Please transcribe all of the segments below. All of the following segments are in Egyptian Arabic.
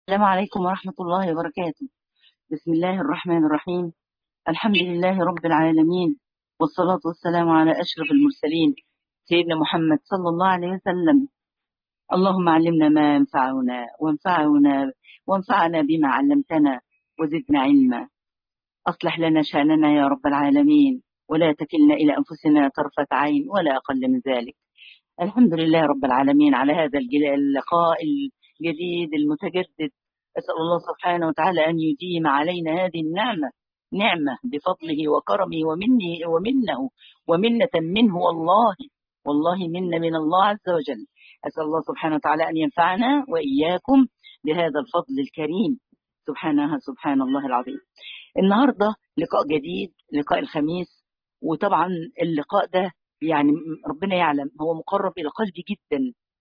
السلام عليكم ورحمة الله وبركاته بسم الله الرحمن الرحيم الحمد لله رب العالمين والصلاة والسلام على أشرف المرسلين سيدنا محمد صلى الله عليه وسلم اللهم علمنا ما ينفعنا وانفعنا وانفعنا بما علمتنا وزدنا علما أصلح لنا شأننا يا رب العالمين ولا تكلنا إلى أنفسنا طرفة عين ولا أقل من ذلك الحمد لله رب العالمين على هذا اللقاء الجديد المتجدد أسأل الله سبحانه وتعالى أن يديم علينا هذه النعمة نعمة بفضله وكرمه ومنه ومنه ومنة منه والله والله منا من الله عز وجل أسأل الله سبحانه وتعالى أن ينفعنا وإياكم بهذا الفضل الكريم سبحانه سبحان الله العظيم النهاردة لقاء جديد لقاء الخميس وطبعا اللقاء ده يعني ربنا يعلم هو مقرب إلى قلبي جدا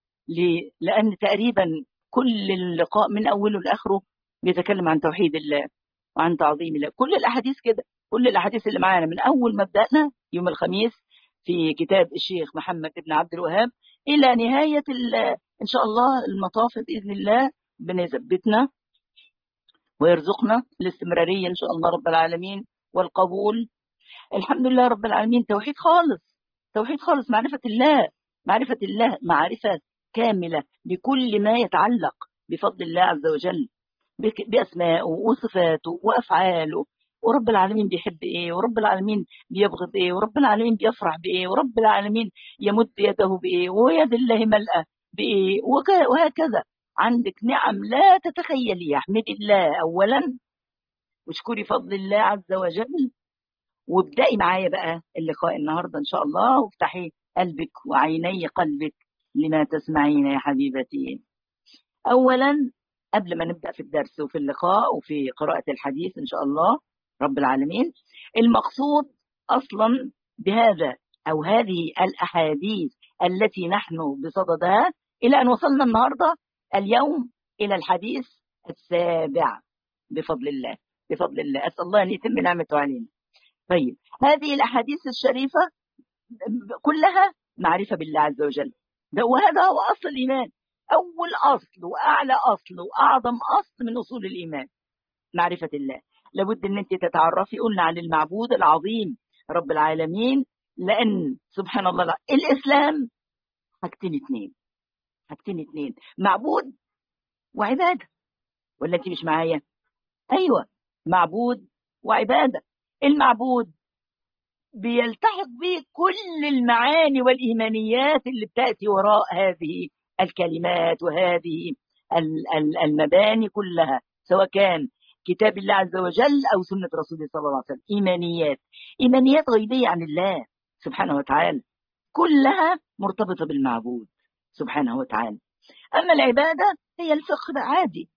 لأن تقريبا كل اللقاء من أوله لآخره بيتكلم عن توحيد الله وعن تعظيم الله كل الأحاديث كده كل الأحاديث اللي معانا من أول ما بدأنا يوم الخميس في كتاب الشيخ محمد بن عبد الوهاب إلى نهاية إن شاء الله المطاف بإذن الله بنثبتنا ويرزقنا الاستمرارية إن شاء الله رب العالمين والقبول الحمد لله رب العالمين توحيد خالص توحيد خالص معرفة الله معرفة الله معرفة كاملة بكل ما يتعلق بفضل الله عز وجل بأسمائه وصفاته وأفعاله ورب العالمين بيحب ايه ورب العالمين بيبغض ايه ورب العالمين بيفرح بايه ورب العالمين يمد يده بايه ويد الله ملأة بايه وهكذا عندك نعم لا تتخيلي احمد الله اولا واشكري فضل الله عز وجل وابدأي معايا بقى اللقاء النهارده ان شاء الله وافتحي قلبك وعيني قلبك لما تسمعين يا حبيبتي اولا قبل ما نبدأ في الدرس وفي اللقاء وفي قراءة الحديث إن شاء الله رب العالمين المقصود أصلا بهذا أو هذه الأحاديث التي نحن بصددها إلى أن وصلنا النهاردة اليوم إلى الحديث السابع بفضل الله بفضل الله أسأل الله أن يتم نعمته علينا طيب هذه الأحاديث الشريفة كلها معرفة بالله عز وجل وهذا هو أصل الإيمان أول أصل وأعلى أصل وأعظم أصل من أصول الإيمان معرفة الله لابد أن أنت تتعرفي قلنا عن المعبود العظيم رب العالمين لأن سبحان الله لا. الإسلام حاجتين اتنين حاجتين اتنين معبود وعبادة ولا أنت مش معايا أيوة معبود وعبادة المعبود بيلتحق به كل المعاني والإيمانيات اللي بتأتي وراء هذه الكلمات وهذه المباني كلها سواء كان كتاب الله عز وجل أو سنة رسوله صلى الله عليه وسلم إيمانيات إيمانيات غيبية عن الله سبحانه وتعالى كلها مرتبطة بالمعبود سبحانه وتعالى أما العبادة هي الفقه عادي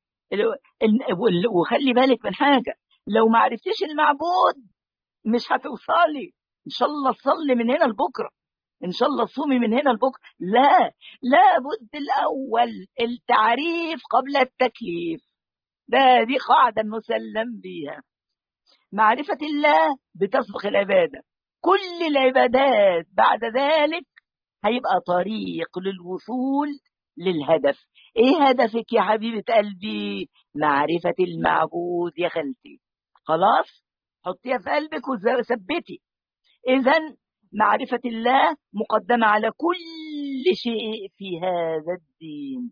وخلي بالك من حاجة لو ما عرفتش المعبود مش هتوصلي إن شاء الله تصلي من هنا لبكرة إن شاء الله تصومي من هنا لبكرة لا لابد الأول التعريف قبل التكليف ده دي قاعدة مسلم بيها معرفة الله بتسبق العبادة كل العبادات بعد ذلك هيبقى طريق للوصول للهدف ايه هدفك يا حبيبة قلبي معرفة المعبود يا خالتي خلاص حطيها في قلبك وثبتي اذا معرفة الله مقدمة على كل شيء في هذا الدين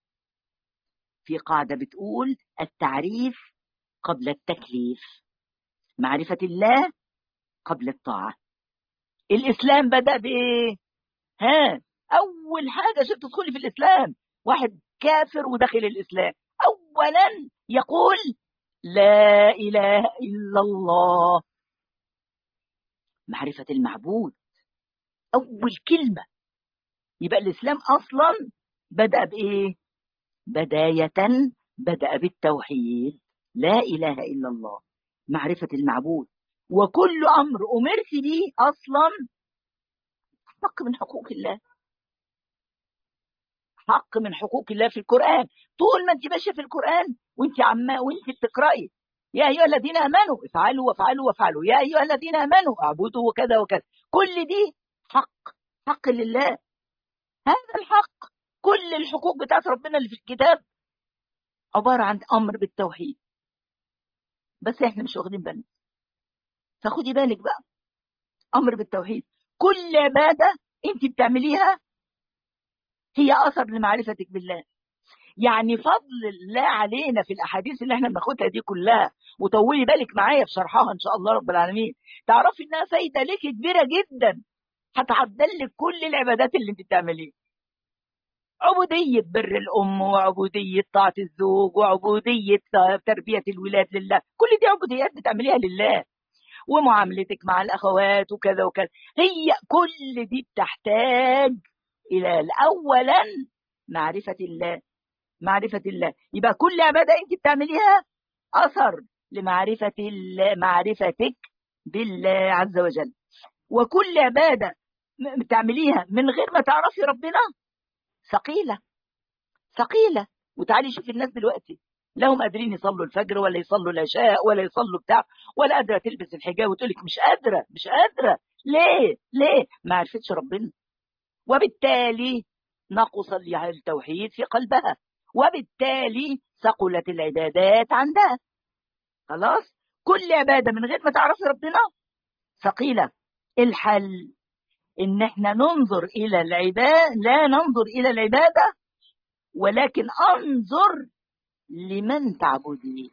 في قاعدة بتقول التعريف قبل التكليف معرفة الله قبل الطاعة الإسلام بدأ بإيه؟ ها أول حاجة عشان تدخلي في الإسلام واحد كافر ودخل الإسلام أولا يقول لا إله إلا الله معرفة المعبود أول كلمة يبقى الإسلام أصلا بدأ بإيه؟ بداية بدأ بالتوحيد لا إله إلا الله معرفة المعبود وكل أمر أمرت به أصلا حق من حقوق الله حق من حقوق الله في القرآن طول ما أنت ماشية في القرآن وأنت عماء وأنت بتقرأي يا أيها الذين آمنوا افعلوا وافعلوا وافعلوا يا أيها الذين آمنوا اعبدوا وكذا وكذا كل دي حق حق لله هذا الحق كل الحقوق بتاعت ربنا اللي في الكتاب عبارة عن أمر بالتوحيد بس احنا مش واخدين بالنا فخدي بالك بقى أمر بالتوحيد كل عبادة انت بتعمليها هي أثر لمعرفتك بالله يعني فضل الله علينا في الأحاديث اللي احنا بناخدها دي كلها وطولي بالك معايا في شرحها إن شاء الله رب العالمين تعرفي إنها فايدة ليك كبيرة جدا هتعدل لك كل العبادات اللي انت بتعمليها عبودية بر الأم وعبودية طاعة الزوج وعبودية تربية الولاد لله كل دي عبوديات بتعمليها لله ومعاملتك مع الأخوات وكذا وكذا هي كل دي بتحتاج إلى أولا معرفة الله معرفة الله يبقى كل عبادة أنت بتعمليها أثر لمعرفة الله معرفتك بالله عز وجل وكل عبادة بتعمليها من غير ما تعرفي ربنا ثقيلة ثقيلة وتعالي شوفي الناس دلوقتي لا هم قادرين يصلوا الفجر ولا يصلوا العشاء ولا يصلوا بتاع ولا قادرة تلبس الحجاب وتقول لك مش قادرة مش قادرة ليه ليه ما عرفتش ربنا وبالتالي نقص التوحيد في قلبها وبالتالي ثقلت العبادات عندها خلاص كل عبادة من غير ما تعرفي ربنا ثقيلة الحل ان احنا ننظر الى العبادة لا ننظر الى العبادة ولكن انظر لمن تعبدين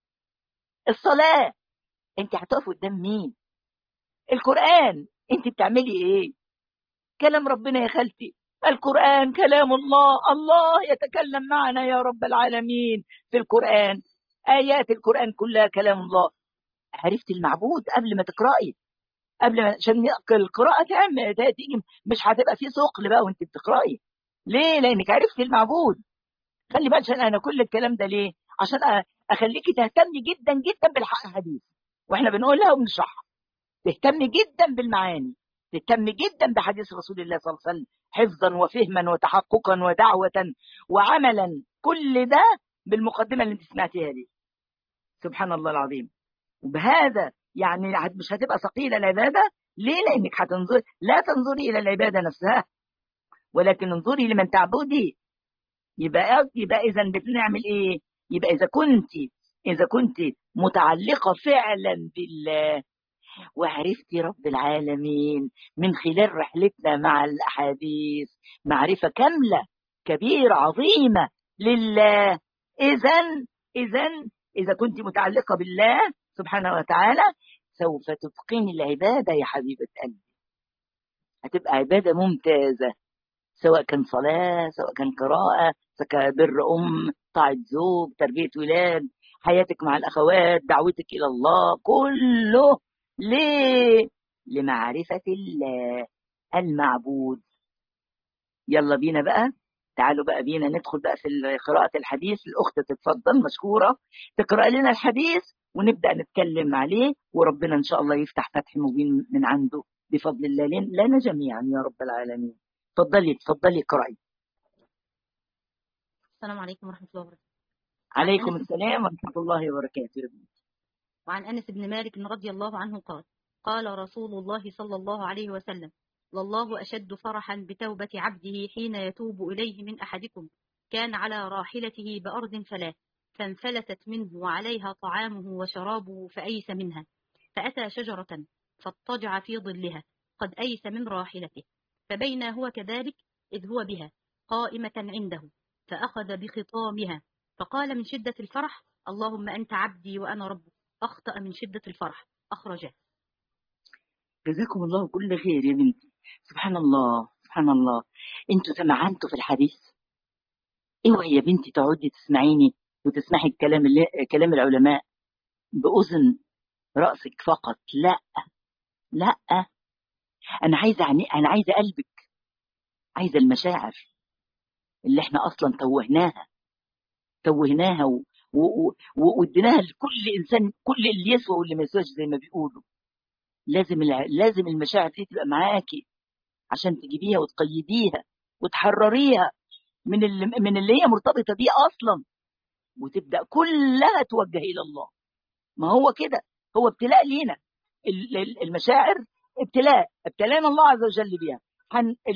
الصلاة انت هتقف قدام مين القرآن انت بتعملي ايه كلام ربنا يا خالتي القرآن كلام الله الله يتكلم معنا يا رب العالمين في القرآن آيات القرآن كلها كلام الله عرفت المعبود قبل ما تقرأي قبل ما عشان القراءة تعمل تيجي مش هتبقى في ثقل بقى وانت بتقرأي ليه؟ لأنك عرفت المعبود خلي بالك عشان أنا كل الكلام ده ليه؟ عشان أخليكي تهتمي جدا جدا بالحديث واحنا بنقولها وبنشرحها تهتمي جدا بالمعاني تهتمي جدا بحديث رسول الله صلى الله عليه وسلم حفظا وفهما وتحققا ودعوة وعملا كل ده بالمقدمة اللي انت سمعتيها دي سبحان الله العظيم وبهذا يعني مش هتبقى ثقيلة العبادة ليه لأنك هتنظر لا تنظري إلى العبادة نفسها ولكن انظري لمن تعبدي يبقى يبقى إذا بنعمل إيه؟ يبقى إذا كنت إذا كنت متعلقة فعلا بالله وعرفتي رب العالمين من خلال رحلتنا مع الأحاديث معرفة كاملة كبيرة عظيمة لله إذا إذا إذا كنت متعلقة بالله سبحانه وتعالى سوف تتقني العبادة يا حبيبة قلبي هتبقى عبادة ممتازة سواء كان صلاة سواء كان قراءة سواء كان بر أم طاعة زوج تربية ولاد حياتك مع الأخوات دعوتك إلى الله كله ليه؟ لمعرفة الله المعبود يلا بينا بقى تعالوا بقى بينا ندخل بقى في قراءة الحديث الأخت تتفضل مشكورة تقرأ لنا الحديث ونبدأ نتكلم عليه وربنا إن شاء الله يفتح فتح مبين من عنده بفضل الله لنا جميعا يا رب العالمين تفضلي تفضلي اقرأي السلام عليكم ورحمة الله وبركاته عليكم السلام ورحمة الله وبركاته وعن أنس بن مالك رضي الله عنه قال قال رسول الله صلى الله عليه وسلم والله أشد فرحا بتوبة عبده حين يتوب إليه من أحدكم كان على راحلته بأرض فلا فانفلتت منه وعليها طعامه وشرابه فأيس منها فأتى شجرة فاضطجع في ظلها قد أيس من راحلته فبين هو كذلك إذ هو بها قائمة عنده فأخذ بخطامها فقال من شدة الفرح اللهم أنت عبدي وأنا ربك أخطأ من شدة الفرح أخرجه جزاكم الله كل خير يا بنتي سبحان الله سبحان الله انتوا سمعنتوا في الحديث اوعي يا بنتي تقعدي تسمعيني وتسمعي الكلام اللي كلام العلماء بأذن رأسك فقط لا لا انا عايزه عني... انا عايزه قلبك عايزه المشاعر اللي احنا اصلا توهناها توهناها و... واديناها لكل انسان كل اللي يسوى واللي ما يسواش زي ما بيقولوا لازم الع... لازم المشاعر دي تبقى معاكي عشان تجيبيها وتقيديها وتحرريها من اللي من اللي هي مرتبطه بيه اصلا وتبدا كلها توجه الى الله ما هو كده هو ابتلاء لينا المشاعر ابتلاء ابتلانا الله عز وجل بها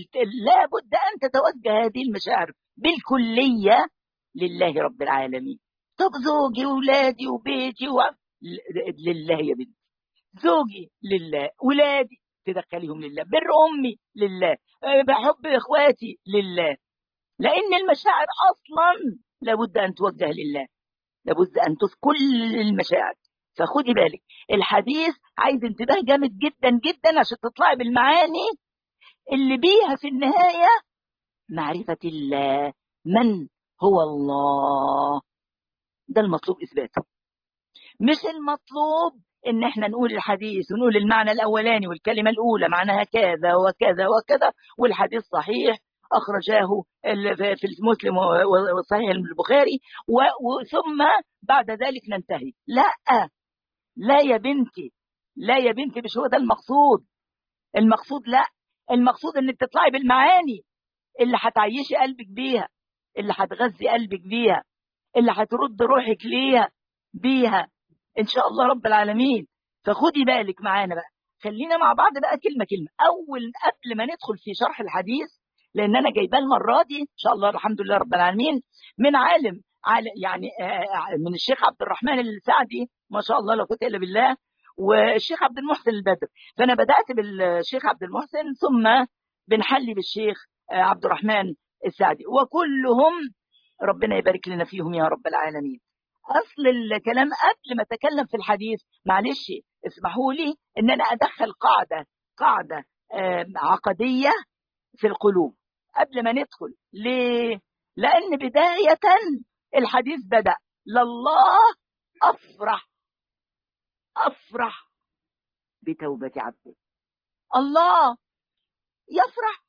لابد ان تتوجه هذه المشاعر بالكليه لله رب العالمين طب زوجي وولادي وبيتي و... لله يا بنتي زوجي لله ولادي تدخليهم لله بر امي لله بحب اخواتي لله لان المشاعر اصلا لابد ان توجه لله لابد ان تس كل المشاعر فخدي بالك الحديث عايز انتباه جامد جدا جدا عشان تطلعي بالمعاني اللي بيها في النهايه معرفه الله من هو الله ده المطلوب اثباته مش المطلوب ان احنا نقول الحديث ونقول المعنى الاولاني والكلمه الاولى معناها كذا وكذا وكذا والحديث صحيح اخرجاه في المسلم وصحيح البخاري ثم بعد ذلك ننتهي لا لا يا بنتي لا يا بنتي مش هو ده المقصود المقصود لا المقصود انك تطلعي بالمعاني اللي هتعيشي قلبك بيها اللي هتغذي قلبك بيها اللي هترد روحك ليها بيها ان شاء الله رب العالمين فخدي بالك معانا بقى خلينا مع بعض بقى كلمه كلمه اول قبل ما ندخل في شرح الحديث لان انا جايباه المره دي ان شاء الله الحمد لله رب العالمين من عالم يعني من الشيخ عبد الرحمن السعدي ما شاء الله لا قوه الا بالله والشيخ عبد المحسن البدر فانا بدات بالشيخ عبد المحسن ثم بنحلي بالشيخ عبد الرحمن السعدي وكلهم ربنا يبارك لنا فيهم يا رب العالمين اصل الكلام قبل ما اتكلم في الحديث معلش اسمحوا لي ان انا ادخل قاعده قاعده عقديه في القلوب قبل ما ندخل ليه لان بدايه الحديث بدا لله افرح افرح بتوبه عبده الله يفرح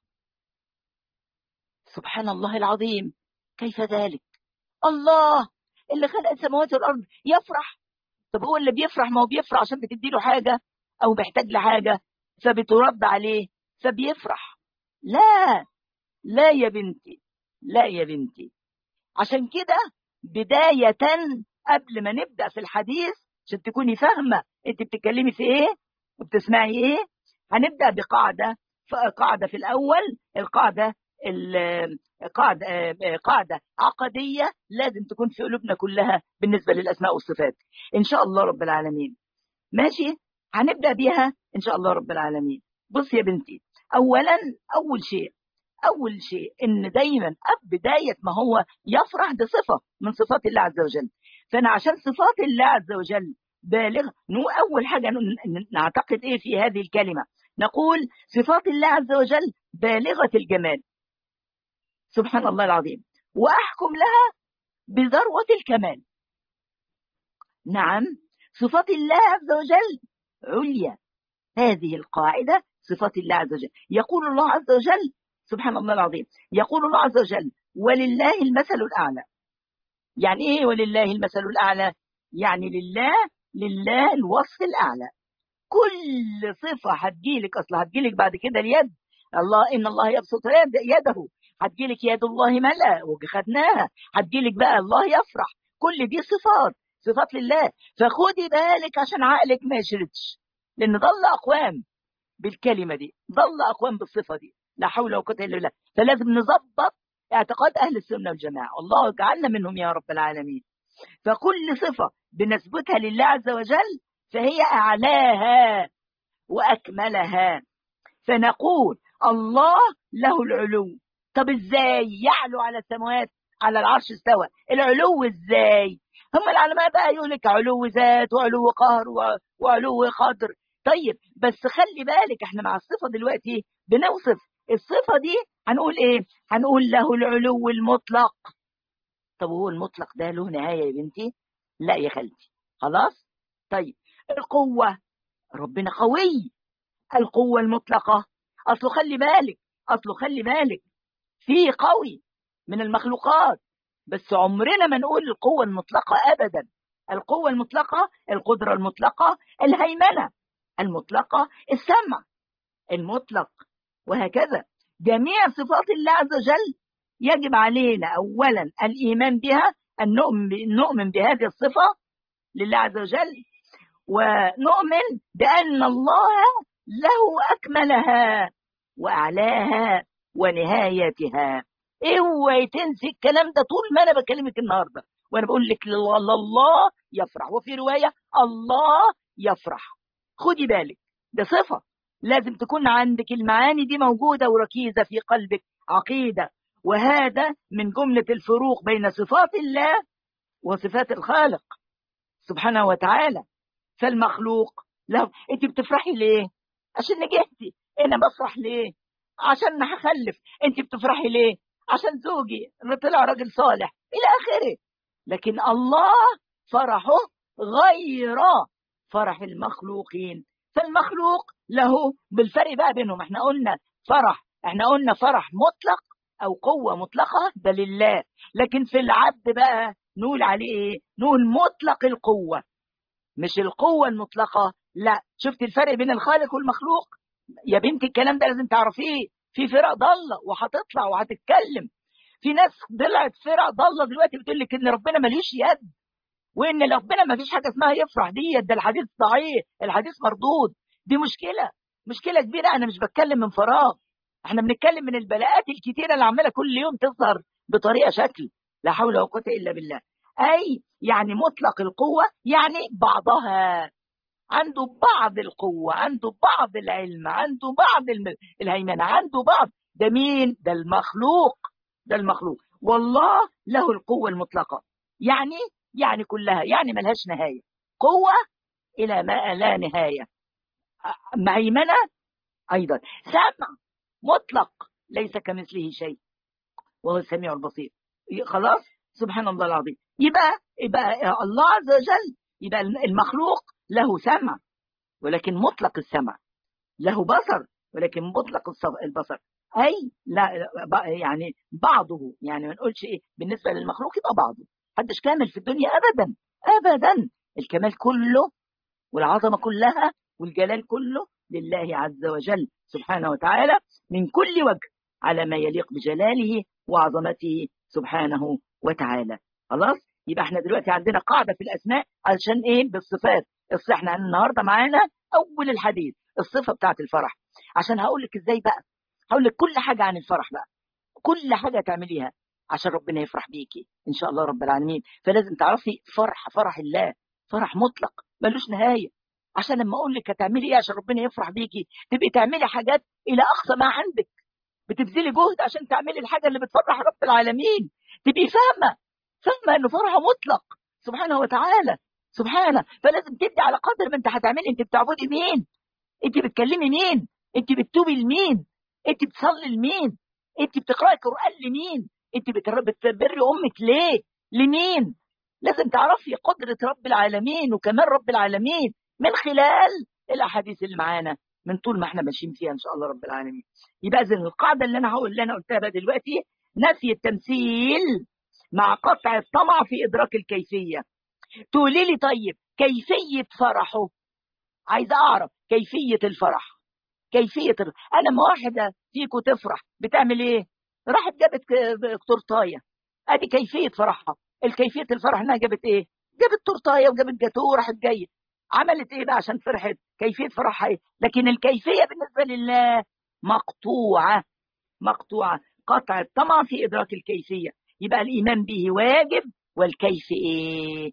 سبحان الله العظيم كيف ذلك الله اللي خلق السماوات والارض يفرح طب هو اللي بيفرح ما هو بيفرح عشان بتدي له حاجه او محتاج لحاجه فبترد عليه فبيفرح لا لا يا بنتي لا يا بنتي عشان كده بداية قبل ما نبدأ في الحديث عشان تكوني فاهمة انت بتتكلمي في ايه وبتسمعي ايه هنبدأ بقاعدة قاعدة في الأول القاعدة قاعدة قاعدة عقدية لازم تكون في قلوبنا كلها بالنسبة للأسماء والصفات إن شاء الله رب العالمين ماشي هنبدأ بيها إن شاء الله رب العالمين بص يا بنتي أولا أول شيء أول شيء إن دايما بداية ما هو يفرح دي صفة من صفات الله عز وجل فأنا عشان صفات الله عز وجل بالغ نو أول حاجة نعتقد إيه في هذه الكلمة نقول صفات الله عز وجل بالغة الجمال سبحان الله العظيم وأحكم لها بذروة الكمال نعم صفات الله عز وجل عليا هذه القاعدة صفات الله عز وجل يقول الله عز وجل سبحان الله العظيم يقول الله عز وجل ولله المثل الأعلى يعني إيه ولله المثل الأعلى يعني لله لله الوصف الأعلى كل صفة هتجيلك أصلا هتجيلك بعد كده اليد الله إن الله يبسط يده هتجيلك يد الله ملأ وخدناها هتجيلك بقى الله يفرح كل دي صفات صفات لله فخدي بالك عشان عقلك ما يشردش لأن ضل أقوام بالكلمة دي ضل أقوام بالصفة دي لا حول ولا قوة إلا بالله فلازم نظبط اعتقاد أهل السنة والجماعة الله اجعلنا منهم يا رب العالمين فكل صفة بنسبتها لله عز وجل فهي أعلاها وأكملها فنقول الله له العلو طب ازاي يعلو على السماوات على العرش استوى العلو ازاي هم العلماء بقى يقول لك علو ذات وعلو قهر وعلو قدر طيب بس خلي بالك احنا مع الصفه دلوقتي بنوصف الصفه دي هنقول ايه هنقول له العلو المطلق طب هو المطلق ده له نهايه يا بنتي لا يا خالتي خلاص طيب القوه ربنا قوي القوه المطلقه اصله خلي بالك اصله خلي بالك في قوي من المخلوقات بس عمرنا ما نقول القوة المطلقة أبدا القوة المطلقة القدرة المطلقة الهيمنة المطلقة السمع المطلق وهكذا جميع صفات الله عز وجل يجب علينا أولا الإيمان بها أن نؤمن, نؤمن بهذه الصفة لله عز وجل ونؤمن بأن الله له أكملها وأعلاها ونهايتها اوعي تنسي الكلام ده طول ما انا بكلمك النهارده وانا بقول لك الله يفرح وفي روايه الله يفرح خدي بالك ده صفه لازم تكون عندك المعاني دي موجوده وركيزه في قلبك عقيده وهذا من جمله الفروق بين صفات الله وصفات الخالق سبحانه وتعالى فالمخلوق له انت بتفرحي ليه عشان نجحتي انا بفرح ليه عشان هخلف انت بتفرحي ليه عشان زوجي طلع راجل صالح الى اخره لكن الله فرحه غير فرح المخلوقين فالمخلوق له بالفرق بقى بينهم احنا قلنا فرح احنا قلنا فرح مطلق او قوه مطلقه ده لله لكن في العبد بقى نقول عليه ايه نقول مطلق القوه مش القوه المطلقه لا شفت الفرق بين الخالق والمخلوق يا بنتي الكلام ده لازم تعرفيه في فرق ضاله وهتطلع وهتتكلم في ناس طلعت فرق ضاله دلوقتي بتقول لك ان ربنا ملوش يد وان ربنا ما فيش حاجه اسمها يفرح دي ده الحديث ضعيف الحديث مردود دي مشكله مشكله كبيره انا مش بتكلم من فراغ احنا بنتكلم من البلاءات الكتيره اللي عماله كل يوم تظهر بطريقه شكل لا حول ولا قوه الا بالله اي يعني مطلق القوه يعني بعضها عنده بعض القوة عنده بعض العلم عنده بعض الهيمنة عنده بعض ده مين ده المخلوق ده المخلوق والله له القوة المطلقة يعني يعني كلها يعني ملهاش نهاية قوة إلى ما لا نهاية مهيمنة أيضا سمع مطلق ليس كمثله شيء وهو السميع البصير خلاص سبحان الله العظيم يبقى يبقى الله عز وجل يبقى المخلوق له سمع ولكن مطلق السمع له بصر ولكن مطلق البصر اي لا يعني بعضه يعني ما نقولش ايه بالنسبه للمخلوق يبقى بعضه محدش كامل في الدنيا ابدا ابدا الكمال كله والعظمه كلها والجلال كله لله عز وجل سبحانه وتعالى من كل وجه على ما يليق بجلاله وعظمته سبحانه وتعالى خلاص يبقى احنا دلوقتي عندنا قاعده في الاسماء علشان ايه بالصفات اصل احنا النهارده معانا اول الحديث الصفه بتاعت الفرح عشان هقول لك ازاي بقى هقول لك كل حاجه عن الفرح بقى كل حاجه تعمليها عشان ربنا يفرح بيكي ان شاء الله رب العالمين فلازم تعرفي فرح فرح الله فرح مطلق ملوش نهايه عشان لما اقول لك هتعملي ايه عشان ربنا يفرح بيكي تبقي تعملي حاجات الى اقصى ما عندك بتبذلي جهد عشان تعملي الحاجه اللي بتفرح رب العالمين تبقي فاهمه فاهمه انه فرحه مطلق سبحانه وتعالى سبحانه فلازم تدي على قدر ما انت هتعملي انت بتعبدي مين انت بتكلمي مين انت بتتوبي لمين انت بتصلي لمين انت بتقراي قران لمين انت بتبري امك ليه لمين لازم تعرفي قدره رب العالمين وكمال رب العالمين من خلال الاحاديث اللي معانا من طول ما احنا ماشيين فيها ان شاء الله رب العالمين يبقى اذا القاعده اللي انا هقول اللي انا قلتها بقى دلوقتي نفي التمثيل مع قطع الطمع في ادراك الكيفيه تقولي لي طيب كيفيه فرحه عايزه اعرف كيفيه الفرح كيفيه الفرح. انا لما واحده فيكم تفرح بتعمل ايه راحت جابت تورتايه ادي كيفيه فرحها الكيفيه الفرح انها جابت ايه جابت تورتايه وجابت جاتوه وراحت جايه عملت ايه بقى عشان فرحت كيفيه فرحها ايه لكن الكيفيه بالنسبه لله مقطوعه مقطوعه قطع الطمع في ادراك الكيفيه يبقى الايمان به واجب والكيف ايه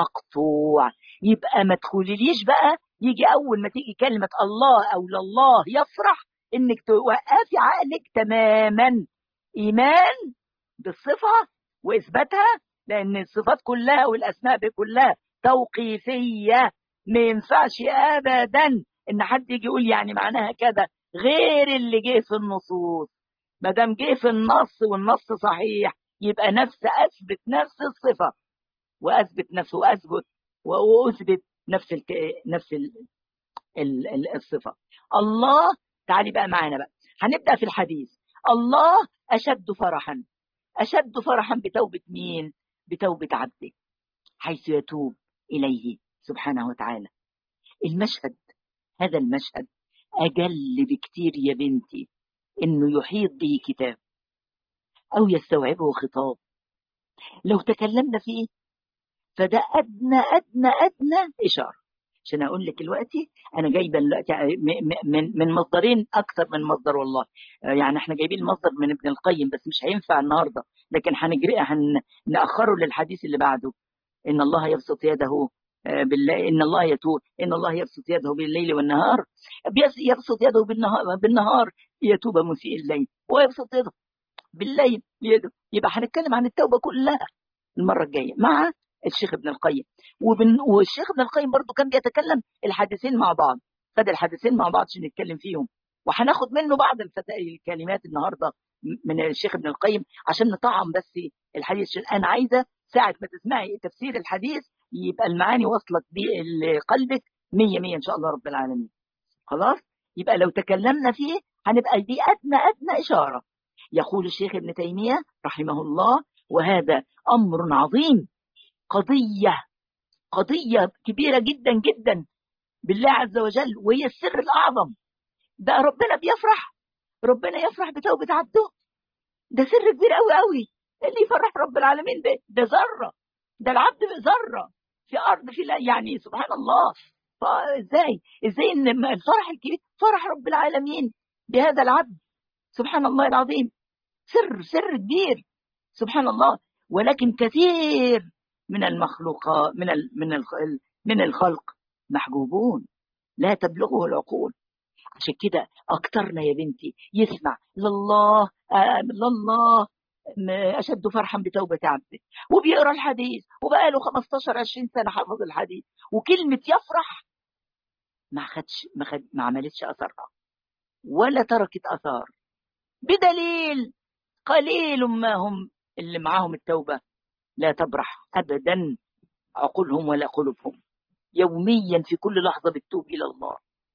مقطوع يبقى ما تقوليليش بقى يجي اول ما تيجي كلمه الله او لله يفرح انك توقفي عقلك تماما ايمان بالصفه واثباتها لان الصفات كلها والاسماء كلها توقيفيه ما ينفعش ابدا ان حد يجي يقول يعني معناها كذا غير اللي جه في النصوص ما دام جه في النص والنص صحيح يبقى نفس اثبت نفس الصفه واثبت نفسه واثبت واثبت نفس الك... نفس ال... ال... ال... الصفه الله تعالي بقى معانا بقى هنبدا في الحديث الله اشد فرحا اشد فرحا بتوبه مين بتوبه عبده حيث يتوب اليه سبحانه وتعالى المشهد هذا المشهد اجل بكتير يا بنتي انه يحيط به كتاب او يستوعبه خطاب لو تكلمنا فيه فده ادنى ادنى ادنى اشاره عشان اقول لك دلوقتي انا جايبه دلوقتي من من مصدرين اكثر من مصدر والله يعني احنا جايبين المصدر من ابن القيم بس مش هينفع النهارده لكن هنجري هن... نأخره للحديث اللي بعده إن الله يبسط يده بالله إن الله يتوب إن الله يبسط يده بالليل والنهار يبسط يده بالنهار بالنهار ليتوب مسيء الليل ويبسط يده بالليل ليده يبقى هنتكلم عن التوبة كلها المرة الجاية مع الشيخ ابن القيم وبن... والشيخ ابن القيم برضو كان بيتكلم الحديثين مع بعض خد الحديثين مع بعض عشان نتكلم فيهم وهناخد منه بعض الكلمات النهارده من الشيخ ابن القيم عشان نطعم بس الحديث عشان انا عايزه ساعه ما تسمعي تفسير الحديث يبقى المعاني وصلت لقلبك 100 100 ان شاء الله رب العالمين خلاص يبقى لو تكلمنا فيه هنبقى دي ادنى ادنى اشاره يقول الشيخ ابن تيميه رحمه الله وهذا امر عظيم قضيه قضيه كبيره جدا جدا بالله عز وجل وهي السر الاعظم ده ربنا بيفرح ربنا يفرح بتوبه عبده ده سر كبير قوي قوي اللي يفرح رب العالمين ده ده ذره ده العبد ذره في ارض في يعني سبحان الله فازاي ازاي ان الفرح الكبير فرح رب العالمين بهذا العبد سبحان الله العظيم سر سر كبير سبحان الله ولكن كثير من المخلوقات من ال من ال من الخلق محجوبون لا تبلغه العقول عشان كده اكترنا يا بنتي يسمع لله آه لله اشد فرحا بتوبه عبده وبيقرا الحديث وبقى له 15 20 سنه حافظ الحديث وكلمه يفرح ما خدش ما, خد ما عملتش اثرها ولا تركت اثار بدليل قليل ما هم اللي معاهم التوبه لا تبرح ابدا عقولهم ولا قلوبهم يوميا في كل لحظه بتتوب الى الله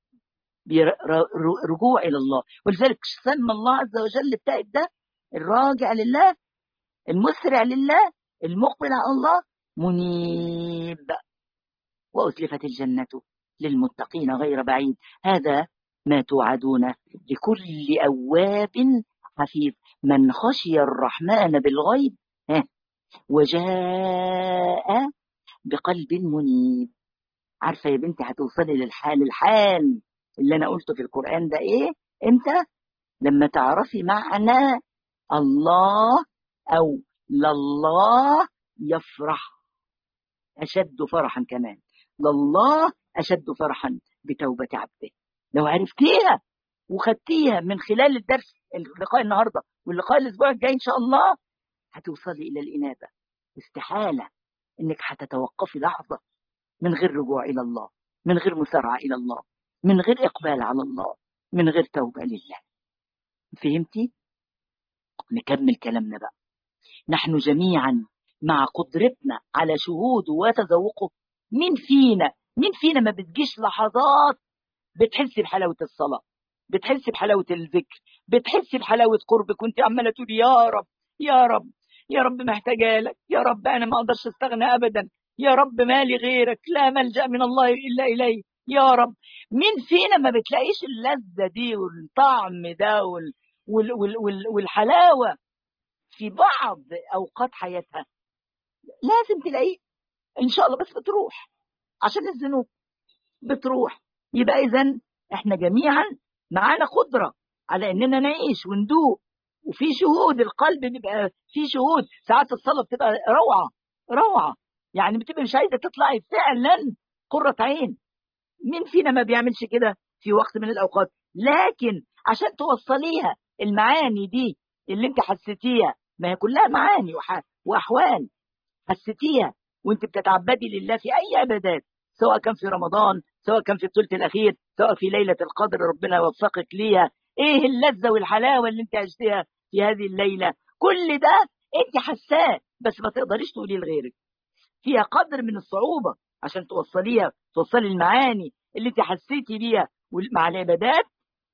رجوع الى الله ولذلك سمى الله عز وجل التائب ده الراجع لله المسرع لله المقبل على الله منيب وأزلفت الجنة للمتقين غير بعيد هذا ما توعدون لكل أواب حفيظ من خشي الرحمن بالغيب وجاء بقلب منيب عارفة يا بنتي هتوصلي للحال الحال اللي أنا قلته في القرآن ده إيه إمتى لما تعرفي معنى الله أو لله يفرح أشد فرحا كمان لله أشد فرحا بتوبة عبده لو عرفتيها وخدتيها من خلال الدرس اللقاء النهارده واللقاء الاسبوع الجاي ان شاء الله هتوصلي الى الانابه استحاله انك هتتوقفي لحظه من غير رجوع الى الله من غير مسارعه الى الله من غير اقبال على الله من غير توبه لله فهمتي نكمل كلامنا بقى نحن جميعا مع قدرتنا على شهوده وتذوقه مين فينا مين فينا ما بتجيش لحظات بتحسي بحلاوة الصلاة بتحسي بحلاوة الذكر بتحسي بحلاوة قربك وانت عمالة تقولي يا رب يا رب يا رب محتاجة لك يا رب أنا ما أقدرش أستغنى أبدا يا رب مالي غيرك لا ملجأ من الله إلا إليه يا رب مين فينا ما بتلاقيش اللذة دي والطعم ده وال وال وال وال والحلاوة في بعض أوقات حياتها لازم تلاقيه إن شاء الله بس بتروح عشان الذنوب بتروح يبقى إذا إحنا جميعا معانا قدرة على إننا نعيش وندوق وفي شهود القلب بيبقى في شهود ساعات الصلاة بتبقى روعة روعة يعني بتبقى مش عايزة تطلعي فعلا قرة عين مين فينا ما بيعملش كده في وقت من الأوقات لكن عشان توصليها المعاني دي اللي انت حسيتيها ما هي كلها معاني وأحوال حسيتيها وانت بتتعبدي لله في أي عبادات سواء كان في رمضان سواء كان في الثلث الأخير سواء في ليلة القدر ربنا يوفقك ليها ايه اللذة والحلاوة اللي انت عشتيها في هذه الليلة كل ده انت حساه بس ما تقدريش تقوليه لغيرك فيها قدر من الصعوبة عشان توصليها توصلي المعاني اللي انت حسيتي بيها مع العبادات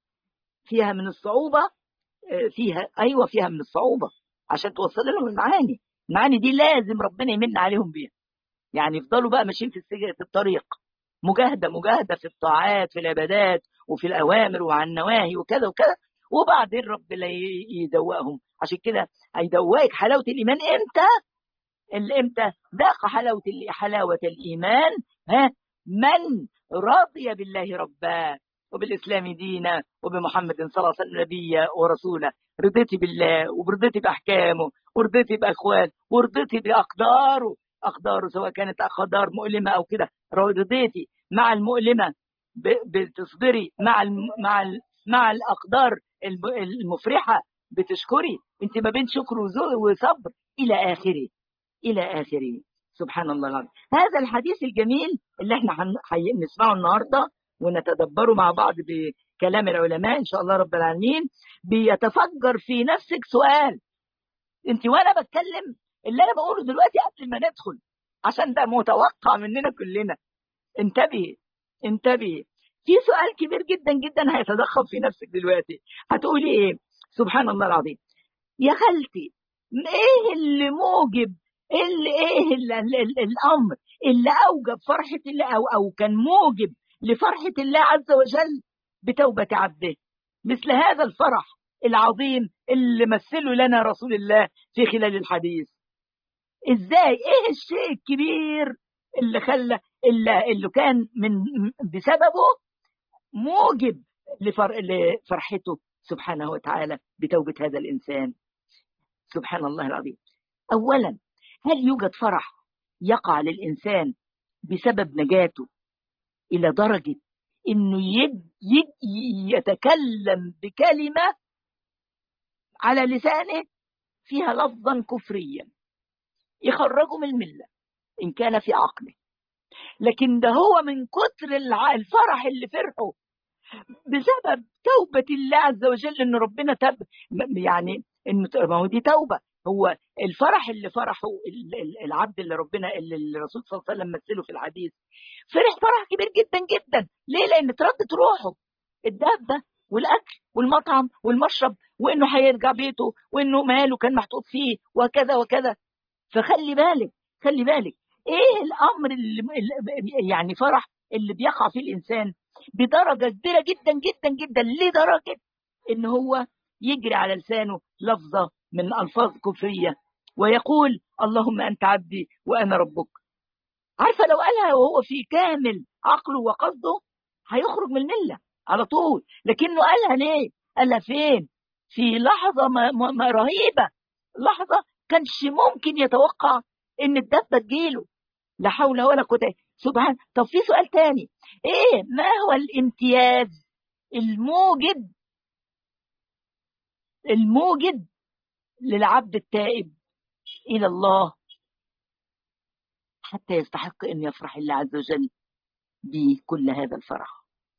فيها من الصعوبة فيها ايوه فيها من الصعوبة عشان توصلي لهم المعاني المعاني دي لازم ربنا يمن عليهم بيها يعني يفضلوا بقى ماشيين في في الطريق مجاهدة مجاهدة في الطاعات في العبادات وفي الأوامر وعن النواهي وكذا وكذا وبعدين ربنا يدوقهم عشان كده هيدوقك حلاوة الإيمان إمتى؟ امتى ذاق حلاوة حلاوة الإيمان ها من رضي بالله ربا وبالإسلام دينا وبمحمد صلى الله عليه وسلم نبيا ورسولا رضيتي بالله ورضيتي باحكامه ورضيتي باخوان ورضيتي باقداره اقداره سواء كانت اقدار مؤلمه او كده رضيتي مع المؤلمه بتصبري مع الم... مع ال... مع الاقدار المفرحه بتشكري انت ما بين شكر وصبر الى اخره الى اخره سبحان الله العظيم هذا الحديث الجميل اللي احنا هنسمعه النهارده ونتدبره مع بعض بكلام العلماء ان شاء الله رب العالمين بيتفجر في نفسك سؤال انت وانا بتكلم اللي انا بقوله دلوقتي قبل ما ندخل عشان ده متوقع مننا كلنا انتبهي انتبهي في سؤال كبير جدا جدا هيتضخم في نفسك دلوقتي هتقولي ايه سبحان الله العظيم يا خالتي ايه اللي موجب اللي ايه اللي الامر اللي اوجب فرحه الله او او كان موجب لفرحه الله عز وجل بتوبه عبده مثل هذا الفرح العظيم اللي مثله لنا رسول الله في خلال الحديث ازاي ايه الشيء الكبير اللي خلى اللي, اللي كان من بسببه موجب لفر... لفرحته سبحانه وتعالى بتوبة هذا الإنسان سبحان الله العظيم أولا هل يوجد فرح يقع للإنسان بسبب نجاته إلى درجة إنه يد يد يتكلم بكلمة على لسانه فيها لفظا كفريا يخرجه من الملة إن كان في عقله لكن ده هو من كتر الفرح اللي فرحه بسبب توبة الله عز وجل إن ربنا تب يعني إنه ما هو دي توبة هو الفرح اللي فرحه العبد اللي ربنا اللي الرسول صلى الله عليه وسلم مثله في الحديث فرح فرح كبير جدا جدا ليه؟ لأن تردت روحه الدابة والأكل والمطعم والمشرب وإنه هيرجع بيته وإنه ماله كان محطوط فيه وكذا وكذا فخلي بالك خلي بالك ايه الامر اللي يعني فرح اللي بيقع فيه الانسان بدرجه كبيره جدا جدا جدا لدرجه ان هو يجري على لسانه لفظه من الفاظ كفريه ويقول اللهم انت عبدي وانا ربك عارفه لو قالها وهو في كامل عقله وقصده هيخرج من المله على طول لكنه قالها ليه قالها فين في لحظه ما ما رهيبه لحظه كانش ممكن يتوقع ان الدبه تجيله لا حول ولا قوه سبحان طب في سؤال تاني ايه ما هو الامتياز الموجد الموجد للعبد التائب الى الله حتى يستحق ان يفرح الله عز وجل بكل هذا الفرح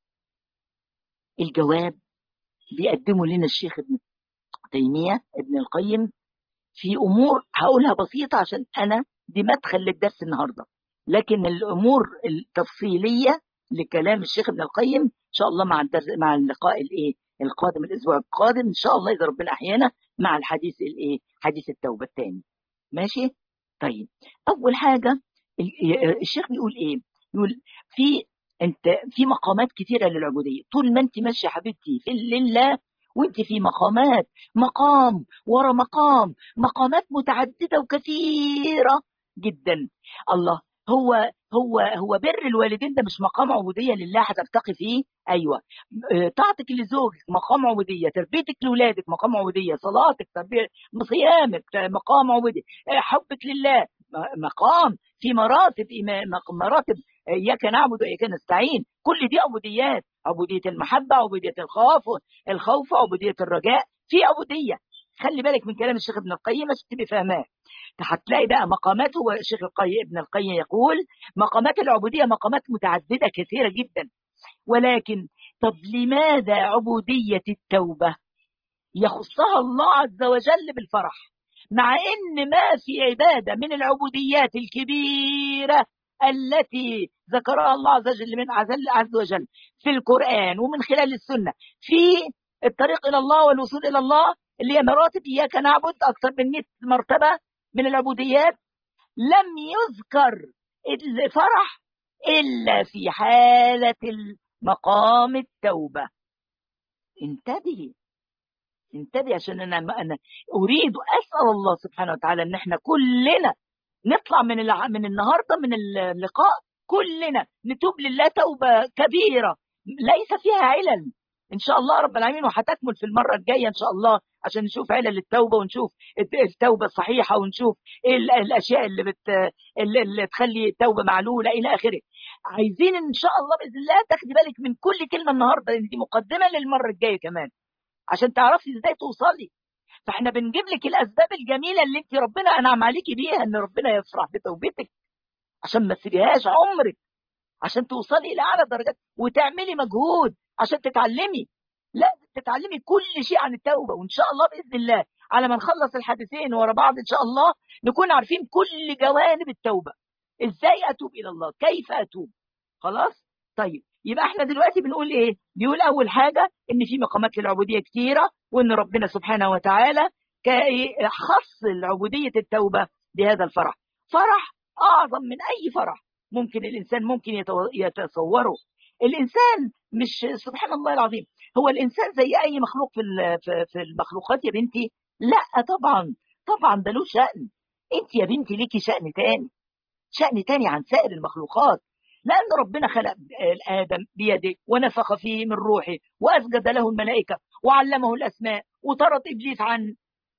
الجواب بيقدمه لنا الشيخ ابن تيميه ابن القيم في امور هقولها بسيطه عشان انا دي مدخل للدرس النهارده لكن الامور التفصيليه لكلام الشيخ ابن القيم ان شاء الله مع الدرس مع اللقاء الايه القادم الاسبوع القادم ان شاء الله اذا ربنا احيانا مع الحديث الايه حديث التوبه الثاني ماشي طيب اول حاجه الشيخ بيقول ايه يقول في انت في مقامات كثيره للعبوديه طول ما انت ماشيه حبيبتي في لله وانت في مقامات مقام ورا مقام مقامات متعدده وكثيره جدا الله هو هو هو بر الوالدين ده مش مقام عبوديه لله هترتقي فيه ايوه طاعتك لزوجك مقام عبوديه تربيتك لاولادك مقام عبوديه صلاتك تربيه صيامك مقام عبوديه حبك لله مقام في مراتب مراتب اياك نعبد واياك نستعين كل دي عبوديات عبوديه المحبه عبوديه الخوف الخوف عبوديه الرجاء في عبوديه خلي بالك من كلام الشيخ ابن القيم عشان تبقي فاهماه هتلاقي بقى مقاماته والشيخ القيم ابن القيم يقول مقامات العبوديه مقامات متعدده كثيره جدا ولكن طب لماذا عبوديه التوبه يخصها الله عز وجل بالفرح مع ان ما في عباده من العبوديات الكبيره التي ذكرها الله عز وجل من عز وجل في القرآن ومن خلال السنة في الطريق إلى الله والوصول إلى الله اللي هي مراتب إياك نعبد أكثر من 100 مرتبة من العبوديات لم يذكر الفرح إلا في حالة مقام التوبة انتبهي انتبهي عشان أنا, أنا أريد أسأل الله سبحانه وتعالى أن احنا كلنا نطلع من الع... من النهارده من اللقاء كلنا نتوب لله توبه كبيره ليس فيها علل ان شاء الله رب العالمين وهتكمل في المره الجايه ان شاء الله عشان نشوف علل التوبه ونشوف التوبه الصحيحه ونشوف ايه الاشياء اللي بت اللي, اللي تخلي التوبه معلوله الى اخره عايزين ان شاء الله باذن الله تاخدي بالك من كل كلمه النهارده دي مقدمه للمره الجايه كمان عشان تعرفي ازاي توصلي فاحنا بنجيب لك الاسباب الجميله اللي انت ربنا انعم عليكي بيها ان ربنا يفرح بتوبتك عشان ما تسيبيهاش عمرك عشان توصلي الى اعلى درجات وتعملي مجهود عشان تتعلمي لازم تتعلمي كل شيء عن التوبه وان شاء الله باذن الله على ما نخلص الحديثين ورا بعض ان شاء الله نكون عارفين كل جوانب التوبه ازاي اتوب الى الله كيف اتوب خلاص طيب يبقى احنا دلوقتي بنقول ايه بيقول اول حاجه ان في مقامات للعبوديه كتيره وان ربنا سبحانه وتعالى خص العبوديه التوبه بهذا الفرح فرح اعظم من اي فرح ممكن الانسان ممكن يتصوره الانسان مش سبحان الله العظيم هو الانسان زي اي مخلوق في في المخلوقات يا بنتي لا طبعا طبعا ده له شأن انت يا بنتي ليكي شأن تاني شأن تاني عن سائر المخلوقات لأن ربنا خلق آدم بيده ونفخ فيه من روحه وأسجد له الملائكة وعلمه الأسماء وطرد إبليس عن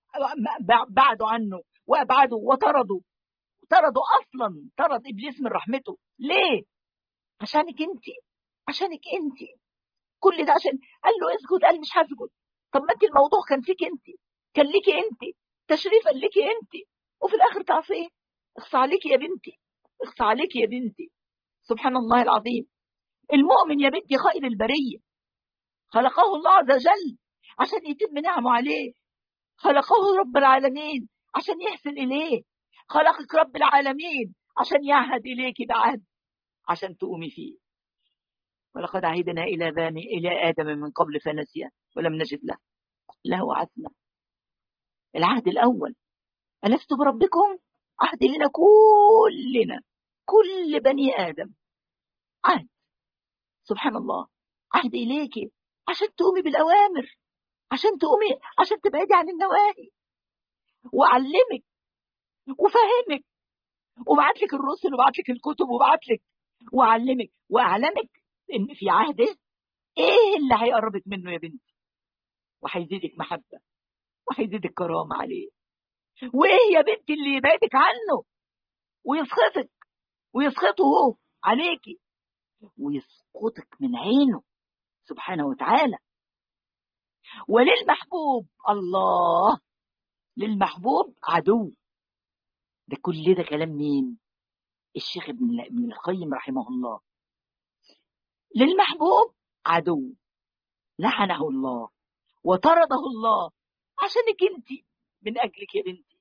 بعده عنه وأبعده وطرده طردوا أصلا طرد إبليس من رحمته ليه؟ عشانك أنت عشانك أنت كل ده عشان قال له اسجد قال مش هسجد طب ما انت الموضوع كان فيك انت كان ليكي انت تشريفا ليكي انت وفي الاخر تعرفي ايه اخص عليكي يا بنتي اخص عليكي يا بنتي سبحان الله العظيم المؤمن يا بنتي خير البريه خلقه الله عز وجل عشان يتم نعمه عليه خلقه رب العالمين عشان يحسن اليه خلقك رب العالمين عشان يعهد اليك بعهد عشان تقومي فيه ولقد عهدنا إلى بني إلى آدم من قبل فنسي ولم نجد له له عزما العهد الأول ألست بربكم عهد لنا كلنا كل بني آدم عهد سبحان الله عهد إليك عشان تقومي بالأوامر عشان تقومي عشان تبعدي عن النواهي وأعلمك وفهمك وبعت لك الرسل وبعت لك الكتب وبعت لك وأعلمك وأعلمك ان في عهده ايه اللي هيقربك منه يا بنتي وهيزيدك محبه وهيزيدك كرامه عليه وايه يا بنتي اللي يبعدك عنه ويسخطك ويسخطه هو عليكي ويسقطك من عينه سبحانه وتعالى وللمحبوب الله للمحبوب عدو ده كل ده كلام مين الشيخ ابن القيم رحمه الله للمحبوب عدو لعنه الله وطرده الله عشانك انت من اجلك يا بنتي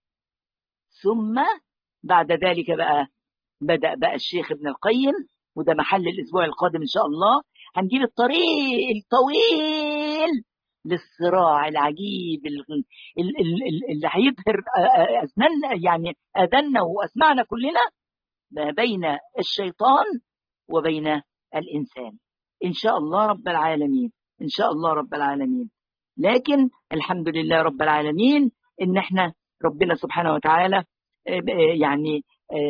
ثم بعد ذلك بقى بدأ بقى الشيخ ابن القيم وده محل الاسبوع القادم ان شاء الله هنجيب الطريق الطويل للصراع العجيب اللي هيبهر اذننا يعني اذنا واسمعنا كلنا ما بين الشيطان وبين الإنسان إن شاء الله رب العالمين إن شاء الله رب العالمين لكن الحمد لله رب العالمين إن إحنا ربنا سبحانه وتعالى يعني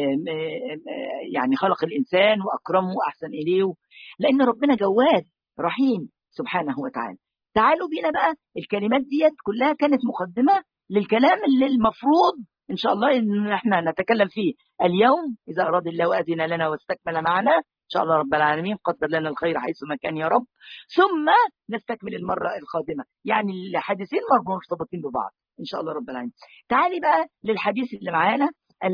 يعني خلق الإنسان وأكرمه وأحسن إليه لأن ربنا جواد رحيم سبحانه وتعالى تعالوا بينا بقى الكلمات ديت كلها كانت مقدمة للكلام اللي المفروض إن شاء الله إن إحنا نتكلم فيه اليوم إذا أراد الله وأذن لنا واستكمل معنا إن شاء الله رب العالمين قدر لنا الخير حيث ما كان يا رب ثم نستكمل المرة القادمة يعني الحديثين مرتبطين ببعض إن شاء الله رب العالمين تعالي بقى للحديث اللي معانا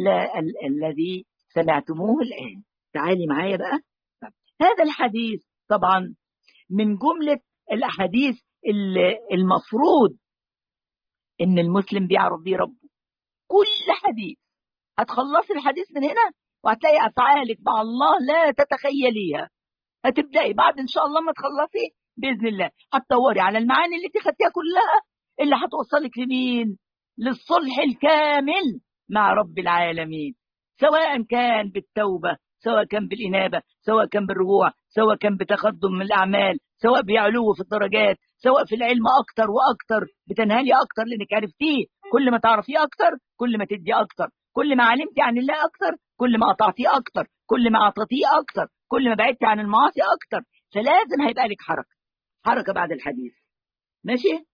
الذي سمعتموه الآن تعالي معايا بقى هذا الحديث طبعا من جملة الأحاديث المفروض إن المسلم بيعرف بيه ربه كل حديث هتخلصي الحديث من هنا وهتلاقي افعالك مع الله لا تتخيليها هتبداي بعد ان شاء الله ما تخلصي باذن الله هتدوري على المعاني اللي انت خدتيها كلها اللي هتوصلك لمين للصلح الكامل مع رب العالمين سواء كان بالتوبه سواء كان بالإنابة سواء كان بالرجوع سواء كان بتقدم من الأعمال سواء بعلو في الدرجات سواء في العلم أكتر وأكتر بتنهالي أكتر لأنك عرفتيه كل ما تعرفيه أكتر كل ما تدي أكتر كل ما علمتي عن الله أكتر كل ما قطعتيه أكتر كل ما أعطيتيه أكتر كل ما بعدتي عن المعاصي أكتر فلازم هيبقى لك حركة حركة بعد الحديث ماشي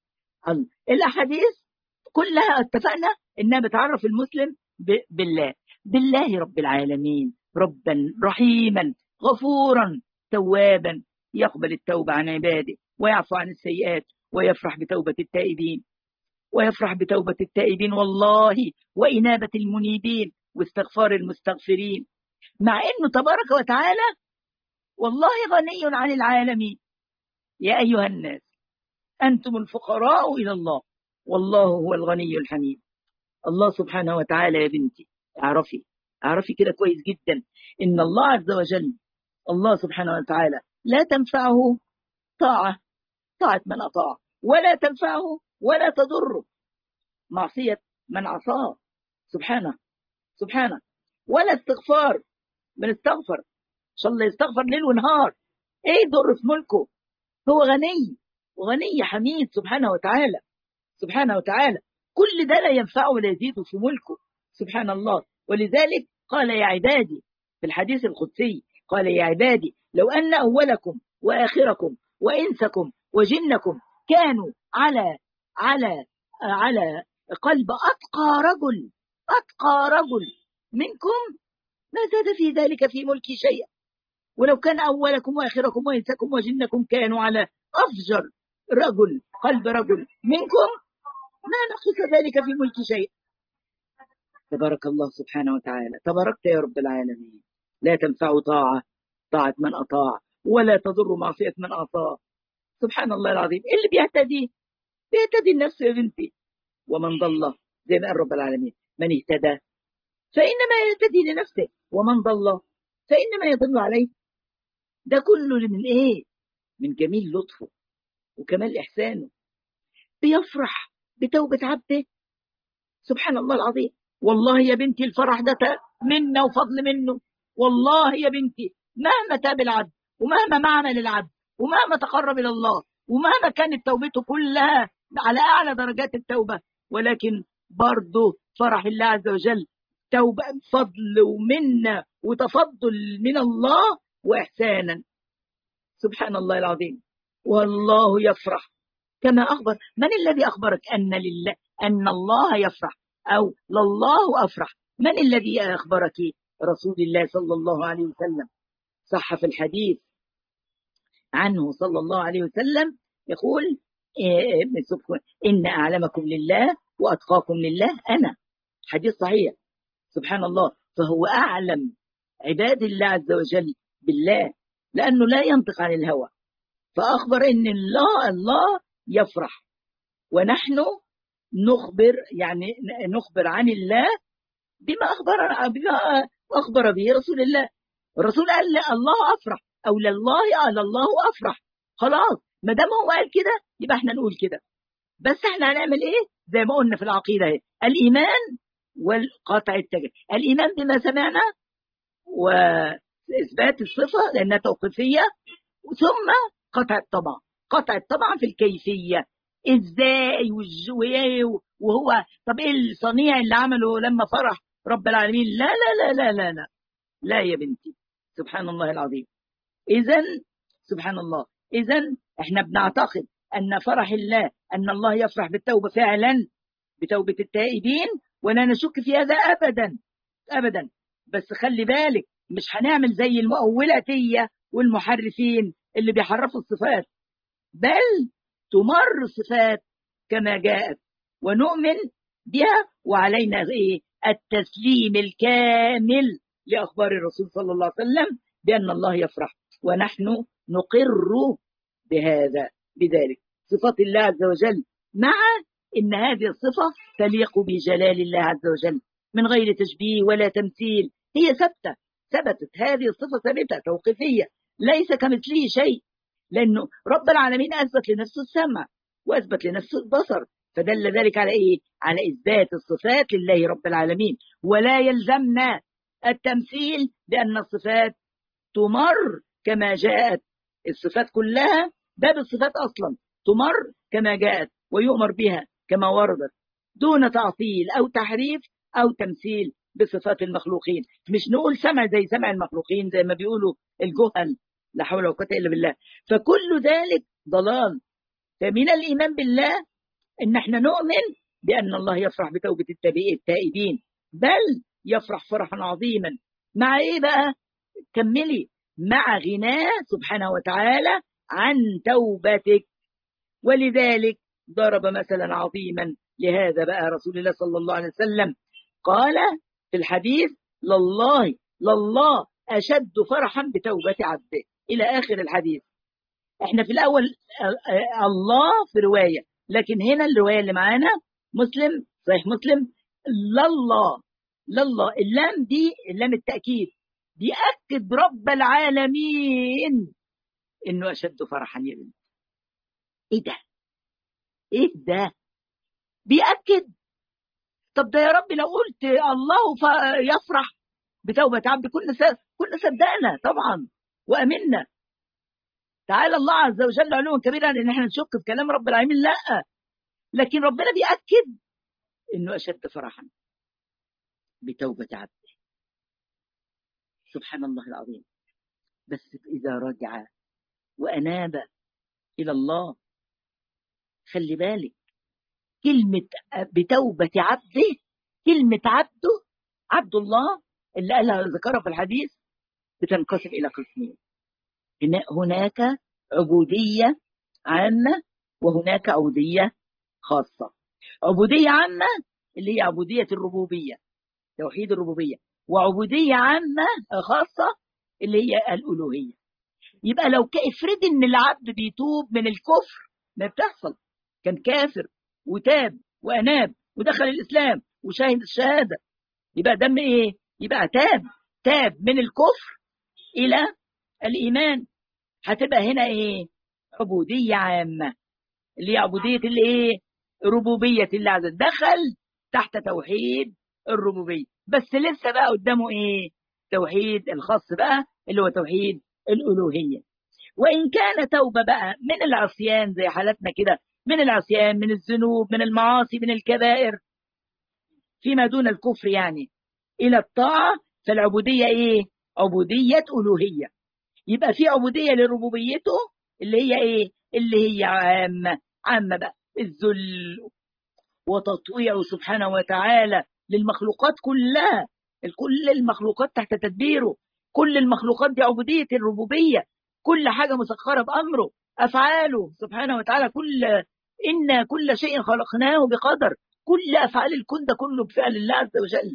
الله الأحاديث كلها اتفقنا إنها بتعرف المسلم بالله بالله رب العالمين ربا رحيما غفورا توابا يقبل التوبة عن عباده ويعفو عن السيئات ويفرح بتوبة التائبين ويفرح بتوبة التائبين والله وإنابة المنيبين واستغفار المستغفرين مع أنه تبارك وتعالى والله غني عن العالمين يا أيها الناس أنتم الفقراء إلى الله والله هو الغني الحميد الله سبحانه وتعالى يا بنتي اعرفي اعرفي كده كويس جدا إن الله عز وجل الله سبحانه وتعالى لا تنفعه طاعة طاعة من أطاع ولا تنفعه ولا تضره معصية من عصاه سبحانه سبحانه ولا استغفار من استغفر إن شاء الله يستغفر ليل ونهار ايه ضر في ملكه هو غني وغني حميد سبحانه وتعالى سبحانه وتعالى كل ده لا ينفعه ولا يزيده في ملكه سبحان الله ولذلك قال يا عبادي في الحديث القدسي قال يا عبادي لو أن أولكم وآخركم وإنسكم وجنكم كانوا على على على قلب أتقى رجل أتقى رجل منكم ما زاد في ذلك في ملكي شيئا ولو كان أولكم وآخركم وإنسكم وجنكم كانوا على أفجر رجل قلب رجل منكم ما نقص ذلك في ملك شيء تبارك الله سبحانه وتعالى تباركت يا رب العالمين لا تنفع طاعة طاعة من أطاع ولا تضر معصية من أطاع سبحان الله العظيم اللي بيهتدي بيهتدي النفس يا بنتي ومن ضل زي ما قال رب العالمين من اهتدى فإنما يهتدي لنفسه ومن ضل فإنما يضل عليه ده كله من إيه من جميل لطفه وكمال إحسانه بيفرح بتوبة عبده سبحان الله العظيم والله يا بنتي الفرح ده منا وفضل منه والله يا بنتي مهما تاب العبد ومهما معمل العبد ومهما تقرب إلى الله ومهما كانت توبته كلها على أعلى درجات التوبة ولكن برضه فرح الله عز وجل توبة فضل ومنة وتفضل من الله وإحسانا سبحان الله العظيم والله يفرح كما أخبر من الذي أخبرك أن لله أن الله يفرح أو لله أفرح من الذي أخبرك رسول الله صلى الله عليه وسلم صح في الحديث عنه صلى الله عليه وسلم يقول إن أعلمكم لله وأتقاكم لله أنا حديث صحيح سبحان الله فهو أعلم عباد الله عز وجل بالله لأنه لا ينطق عن الهوى فأخبر إن الله الله يفرح ونحن نخبر يعني نخبر عن الله بما أخبر بما أخبر به رسول الله الرسول قال الله أفرح أو لله قال الله أفرح خلاص ما دام هو قال كده يبقى احنا نقول كده بس احنا هنعمل ايه زي ما قلنا في العقيدة اهي الإيمان والقطع التجربة الإيمان بما سمعنا وإثبات الصفة لأنها توقيفية ثم قطع الطبع قطع الطبع في الكيفية ازاي وهو طب ايه الصنيع اللي عمله لما فرح رب العالمين لا لا لا لا لا لا لا يا بنتي سبحان الله العظيم اذا سبحان الله اذا احنا بنعتقد ان فرح الله ان الله يفرح بالتوبه فعلا بتوبه التائبين ولا نشك في هذا ابدا ابدا بس خلي بالك مش هنعمل زي المؤولاتيه والمحرفين اللي بيحرفوا الصفات بل تمر الصفات كما جاءت ونؤمن بها وعلينا ايه التسليم الكامل لاخبار الرسول صلى الله عليه وسلم بان الله يفرح ونحن نقر بهذا بذلك صفات الله عز وجل مع ان هذه الصفه تليق بجلال الله عز وجل من غير تشبيه ولا تمثيل هي ثابته ثبتت هذه الصفه ثابته توقيفيه ليس كمثله شيء لأنه رب العالمين أثبت لنفسه السمع وأثبت لنفسه البصر فدل ذلك على إيه؟ على إثبات الصفات لله رب العالمين ولا يلزمنا التمثيل بأن الصفات تمر كما جاءت الصفات كلها باب الصفات أصلا تمر كما جاءت ويؤمر بها كما وردت دون تعطيل أو تحريف أو تمثيل بصفات المخلوقين مش نقول سمع زي سمع المخلوقين زي ما بيقولوا الجهل لا حول ولا قوة إلا بالله فكل ذلك ضلال فمن الإيمان بالله إن احنا نؤمن بأن الله يفرح بتوبة التائبين بل يفرح فرحا عظيما مع إيه بقى كملي مع غناه سبحانه وتعالى عن توبتك ولذلك ضرب مثلا عظيما لهذا بقى رسول الله صلى الله عليه وسلم قال في الحديث لله لله أشد فرحا بتوبة عبده إلى آخر الحديث احنا في الأول الله في رواية لكن هنا الرواية اللي معانا مسلم صحيح مسلم لله لله اللام دي اللام التأكيد بيأكد رب العالمين إنه أشد فرحا يا بنت إيه ده؟ إيه ده؟ بيأكد طب ده يا رب لو قلت الله يفرح بتوبة عبد كنا كنا صدقنا طبعا وأمنا تعالى الله عز وجل علوا كبيرا ان احنا نشك في كلام رب العالمين لا لكن ربنا بيأكد انه اشد فرحا بتوبة عبده سبحان الله العظيم بس إذا رجع وأناب إلى الله خلي بالك كلمة بتوبة عبده كلمة عبده عبد الله اللي قالها ذكرها في الحديث بتنقسم إلى قسمين هناك عبودية عامة وهناك عبودية خاصة عبودية عامة اللي هي عبودية الربوبية توحيد الربوبية وعبودية عامة خاصة اللي هي الألوهية يبقى لو افرض ان العبد بيتوب من الكفر ما بتحصل كان كافر وتاب وأناب ودخل الإسلام وشاهد الشهادة يبقى دم إيه؟ يبقى تاب تاب من الكفر إلى الإيمان هتبقى هنا إيه؟ عبودية عامة اللي هي عبودية الإيه؟ ربوبية الله عز وجل دخل تحت توحيد الربوبية بس لسه بقى قدامه إيه؟ توحيد الخاص بقى اللي هو توحيد الألوهية وإن كان توبة بقى من العصيان زي حالتنا كده من العصيان من الذنوب من المعاصي من الكبائر فيما دون الكفر يعني إلى الطاعة فالعبودية إيه؟ عبودية ألوهية يبقى في عبودية لربوبيته اللي هي إيه؟ اللي هي عامة عامة بقى الذل وتطويعه سبحانه وتعالى للمخلوقات كلها كل المخلوقات تحت تدبيره كل المخلوقات دي عبودية الربوبية كل حاجة مسخرة بأمره أفعاله سبحانه وتعالى كل إن كل شيء خلقناه بقدر كل أفعال الكون ده كله بفعل الله عز وجل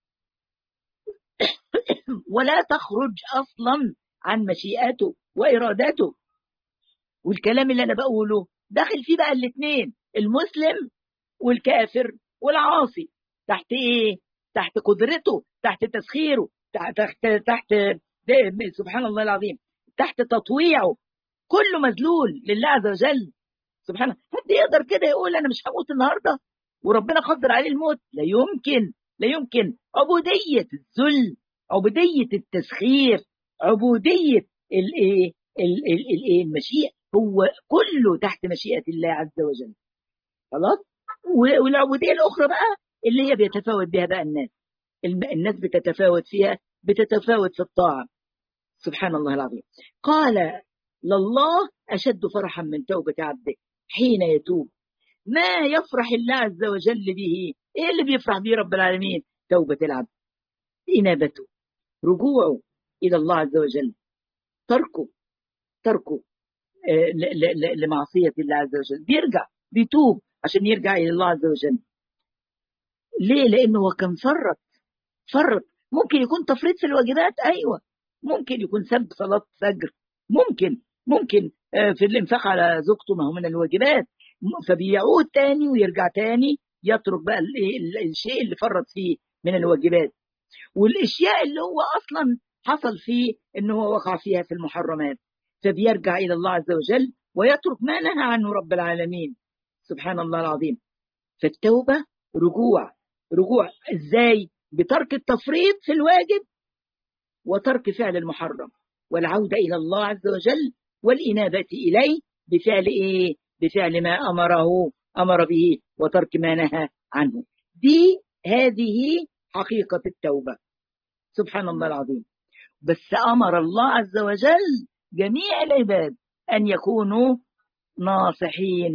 ولا تخرج أصلا عن مشيئته وإرادته والكلام اللي أنا بقوله داخل فيه بقى الاثنين المسلم والكافر والعاصي تحت إيه؟ تحت قدرته تحت تسخيره تحت تحت, تحت سبحان الله العظيم تحت تطويعه كله مذلول لله عز وجل سبحانه حد يقدر كده يقول انا مش هموت النهارده وربنا قدر عليه الموت لا يمكن لا يمكن عبوديه الذل عبوديه التسخير عبوديه الايه الايه المشيئه هو كله تحت مشيئه الله عز وجل خلاص والعبوديه الاخرى بقى اللي هي بيتفاوت بها بقى الناس الناس بتتفاوت فيها بتتفاوت في الطاعه سبحان الله العظيم قال لله أشد فرحا من توبة عبده حين يتوب ما يفرح الله عز وجل به إيه اللي بيفرح به رب العالمين توبة العبد إنابته رجوعه إلى الله عز وجل تركه تركه لمعصية الله عز وجل بيرجع بيتوب عشان يرجع إلى الله عز وجل ليه لأنه هو كان فرط فرط ممكن يكون تفريط في الواجبات أيوة ممكن يكون سب صلاة فجر ممكن ممكن في الانفاق على زوجته ما هو من الواجبات فبيعود تاني ويرجع تاني يترك بقى الشيء اللي فرط فيه من الواجبات والاشياء اللي هو اصلا حصل فيه ان هو وقع فيها في المحرمات فبيرجع الى الله عز وجل ويترك ما نهى عنه رب العالمين سبحان الله العظيم فالتوبه رجوع رجوع ازاي بترك التفريط في الواجب وترك فعل المحرم والعودة إلى الله عز وجل والإنابة إليه بفعل إيه؟ بفعل ما أمره أمر به وترك ما نهى عنه دي هذه حقيقة التوبة سبحان الله العظيم بس أمر الله عز وجل جميع العباد أن يكونوا ناصحين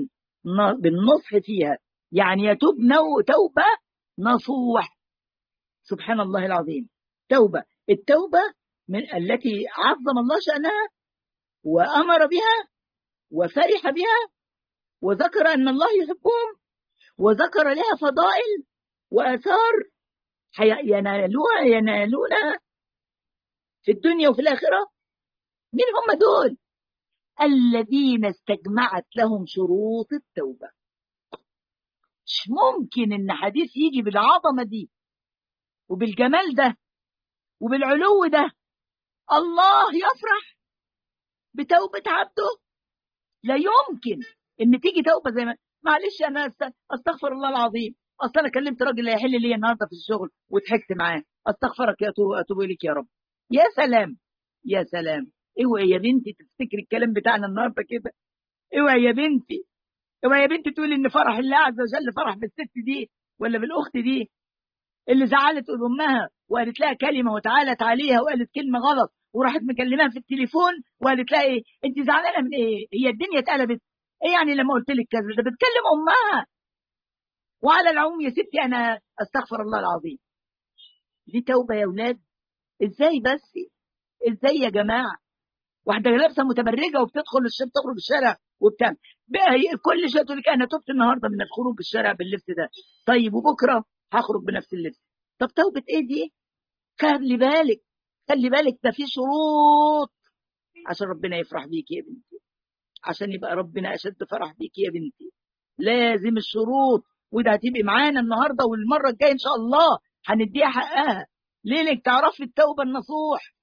بالنصح فيها يعني يتوب نو توبة نصوح سبحان الله العظيم توبة التوبة من التي عظم الله شأنها وأمر بها وفرح بها وذكر أن الله يحبهم وذكر لها فضائل وآثار ينالوها ينالونها في الدنيا وفي الآخرة مين هم دول الذين استجمعت لهم شروط التوبة مش ممكن ان حديث يجي بالعظمة دي وبالجمال ده وبالعلو ده الله يفرح بتوبة عبده لا يمكن ان تيجي توبة زي ما معلش انا استغفر الله العظيم اصل انا كلمت راجل هيحل لي النهارده في الشغل وضحكت معاه استغفرك يا اتوب اتوب اليك يا رب يا سلام يا سلام اوعي يا بنتي تفتكري الكلام بتاعنا النهارده كده اوعي يا بنتي اوعي يا بنتي تقولي ان فرح الله عز وجل فرح بالست دي ولا بالاخت دي اللي زعلت امها وقالت لها كلمه وتعالت عليها وقالت كلمه غلط وراحت مكلماها في التليفون وقالت لها ايه انت زعلانه من ايه هي الدنيا اتقلبت ايه يعني لما قلت لك كذا ده بتكلم امها وعلى العموم يا ستي انا استغفر الله العظيم دي توبه يا اولاد ازاي بس ازاي يا جماعه واحده لابسه متبرجه وبتدخل الشارع تخرج الشارع وبتاع كل شويه تقول لك انا تبت النهارده من الخروج الشارع باللبس ده طيب وبكره هخرج بنفس اللبس طب توبه ايه دي خلي بالك خلي بالك ده في شروط عشان ربنا يفرح بيكي يا بنتي عشان يبقى ربنا اشد فرح بيكي يا بنتي لازم الشروط وده هتبقي معانا النهارده والمره الجايه ان شاء الله هنديها حقها ليه لك تعرفي التوبه النصوح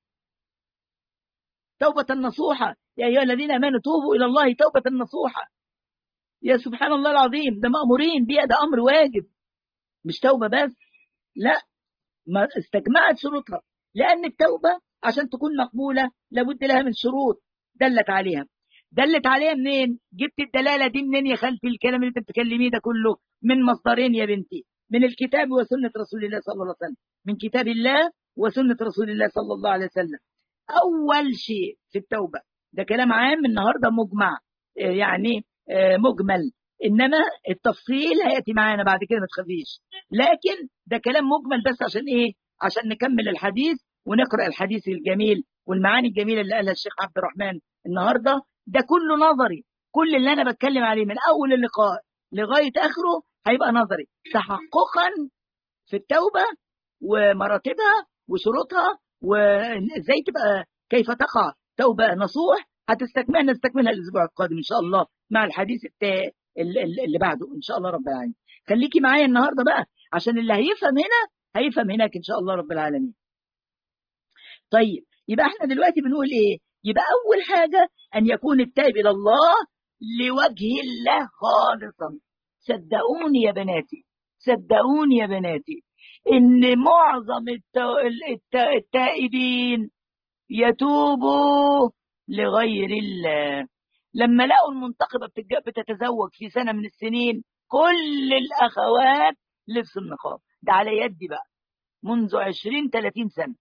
توبة نصوحة يا أيها الذين آمنوا توبوا إلى الله توبة نصوحة يا سبحان الله العظيم ده مأمورين بيها ده أمر واجب مش توبة بس لا ما استجمعت شروطها لأن التوبة عشان تكون مقبولة لابد لها من شروط دلت عليها دلت عليها منين جبت الدلالة دي منين يا خالتي الكلام اللي انت بتكلميه ده كله من مصدرين يا بنتي من الكتاب وسنة رسول الله صلى الله عليه وسلم من كتاب الله وسنة رسول الله صلى الله عليه وسلم أول شيء في التوبة ده كلام عام النهاردة مجمع يعني مجمل إنما التفصيل هيأتي معانا بعد كده ما تخافيش لكن ده كلام مجمل بس عشان إيه عشان نكمل الحديث ونقرأ الحديث الجميل والمعاني الجميلة اللي قالها الشيخ عبد الرحمن النهاردة ده كله نظري كل اللي أنا بتكلم عليه من أول اللقاء لغاية آخره هيبقى نظري تحققا في التوبة ومراتبها وشروطها وازاي تبقى كيف تقع توبه نصوح هتستكمل نستكملها الاسبوع القادم ان شاء الله مع الحديث التا... اللي بعده ان شاء الله رب العالمين خليكي معايا النهارده بقى عشان اللي هيفهم هنا هيفهم هناك ان شاء الله رب العالمين طيب يبقى احنا دلوقتي بنقول ايه يبقى اول حاجه ان يكون التائب الى الله لوجه الله خالصا صدقوني يا بناتي صدقوني يا بناتي ان معظم التائبين يتوبوا لغير الله لما لقوا المنتقبه بتتزوج في سنه من السنين كل الاخوات لبسوا النقاب ده على يدي بقى منذ 20 30 سنه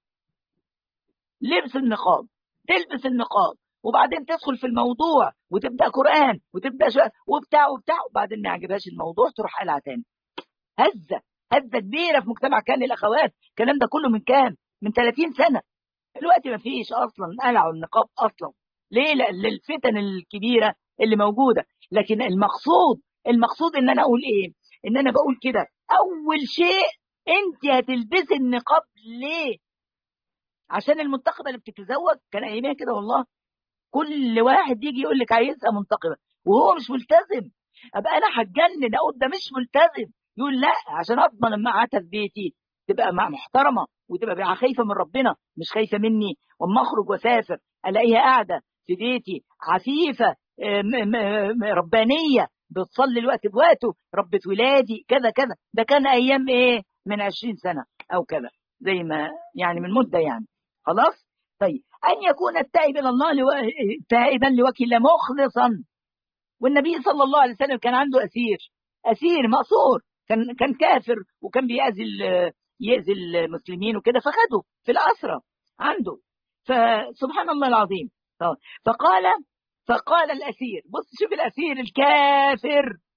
لبس النقاب تلبس النقاب وبعدين تدخل في الموضوع وتبدا قران وتبدا شوية وبتاع وبتاع وبعدين ما يعجبهاش الموضوع تروح قلعه تاني هزه هزه كبيره في مجتمع كان الاخوات الكلام ده كله من كام من 30 سنه دلوقتي ما فيش اصلا قلعوا النقاب اصلا ليه للفتن الكبيره اللي موجوده لكن المقصود المقصود ان انا اقول ايه ان انا بقول كده اول شيء انت هتلبسي النقاب ليه عشان المنتقبه اللي بتتزوج كان ايامها كده والله كل واحد يجي يقول لك عايزها منتقبه وهو مش ملتزم ابقى انا هتجنن اقول ده مش ملتزم يقول لا عشان اضمن لما قعدت في بيتي تبقى مع محترمه وتبقى خايفه من ربنا مش خايفه مني واما اخرج واسافر الاقيها قاعده في بيتي عفيفه ربانيه بتصلي الوقت بوقته ربة ولادي كذا كذا ده كان ايام ايه من 20 سنه او كذا زي ما يعني من مده يعني خلاص طيب ان يكون التائب الى الله لو... تائبا لوجه الله مخلصا والنبي صلى الله عليه وسلم كان عنده اسير اسير مأسور كان كان كافر وكان بيأذي يأذي المسلمين وكده فخده في الأسرة عنده فسبحان الله العظيم فقال فقال الأسير بص شوف الأسير الكافر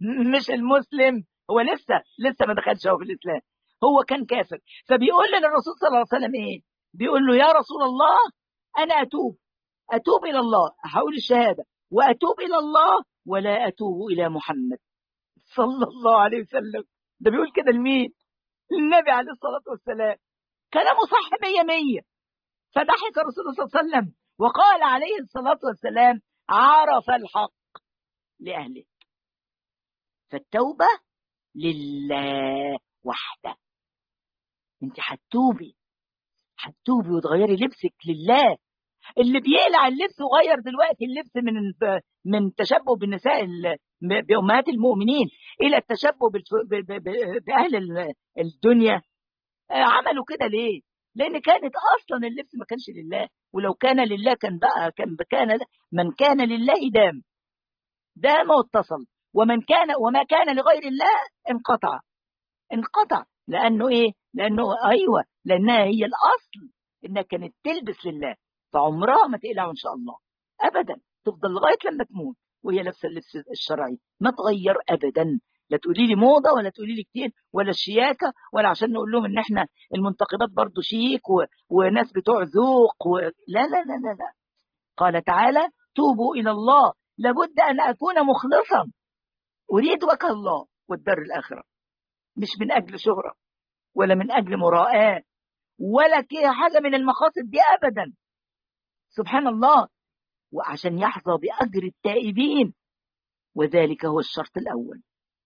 مش المسلم هو لسه لسه ما دخلش هو في الاسلام هو كان كافر فبيقول للرسول صلى الله عليه وسلم ايه بيقول له يا رسول الله انا اتوب اتوب الى الله هقول الشهاده واتوب الى الله ولا اتوب الى محمد صلى الله عليه وسلم ده بيقول كده لمين النبي عليه الصلاه والسلام كلامه صح مية مية فضحك الرسول صلى الله عليه وسلم وقال عليه الصلاة والسلام عرف الحق لأهله فالتوبة لله وحده انت هتوبي هتوبي وتغيري لبسك لله اللي بيقلع اللبس وغير دلوقتي اللبس من من تشبه بالنساء بأمهات المؤمنين إلى التشبه بأهل الدنيا عملوا كده ليه؟ لأن كانت أصلا اللبس ما كانش لله ولو كان لله كان بقى كان كان من كان لله دام دام واتصل ومن كان وما كان لغير الله انقطع انقطع لأنه إيه؟ لأنه أيوه لأنها هي الأصل إنها كانت تلبس لله فعمرها ما تقلع إن شاء الله أبدا تفضل لغاية لما تموت وهي لابسة اللبس الشرعي ما تغير أبدا لا تقولي لي موضه ولا تقولي لي كتير ولا الشياكه ولا عشان نقول لهم ان احنا المنتقبات برضو شيك و... وناس بتوع ذوق و... لا لا لا لا لا قال تعالى توبوا الى الله لابد ان اكون مخلصا اريد وجه الله والدار الاخره مش من اجل شهره ولا من اجل مراءه ولا حاجه من المقاصد دي ابدا سبحان الله وعشان يحظى باجر التائبين وذلك هو الشرط الاول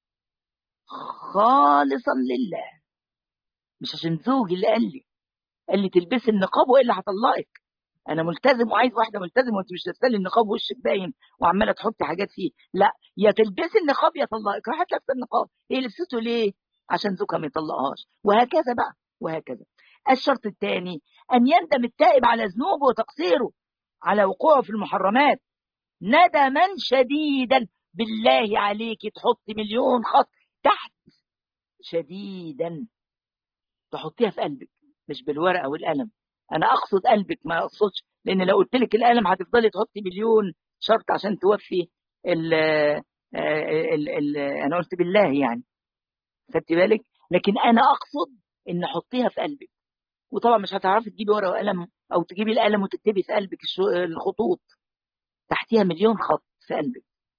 خالصا لله مش عشان زوجي اللي قال لي قال لي تلبسي النقاب والا هطلقك انا ملتزم وعايز واحده ملتزمه وانت مش لابسه لي النقاب وشك باين وعماله تحطي حاجات فيه لا يا تلبسي النقاب يا طلقك راحت لابسه النقاب هي لبسته ليه عشان زوجها ما يطلقهاش وهكذا بقى وهكذا الشرط الثاني ان يندم التائب على ذنوبه وتقصيره على وقوعه في المحرمات ندما شديدا بالله عليك تحطي مليون خط تحت شديدا تحطيها في قلبك مش بالورقه والقلم انا اقصد قلبك ما اقصدش لان لو قلت لك القلم هتفضلي تحطي مليون شرط عشان توفي ال ال ال انا قلت بالله يعني خدت بالك لكن انا اقصد ان حطيها في قلبك وطبعا مش هتعرفي تجيبي ورقه وقلم او تجيبي القلم وتكتبي في قلبك الخطوط تحتيها مليون خط في قلبك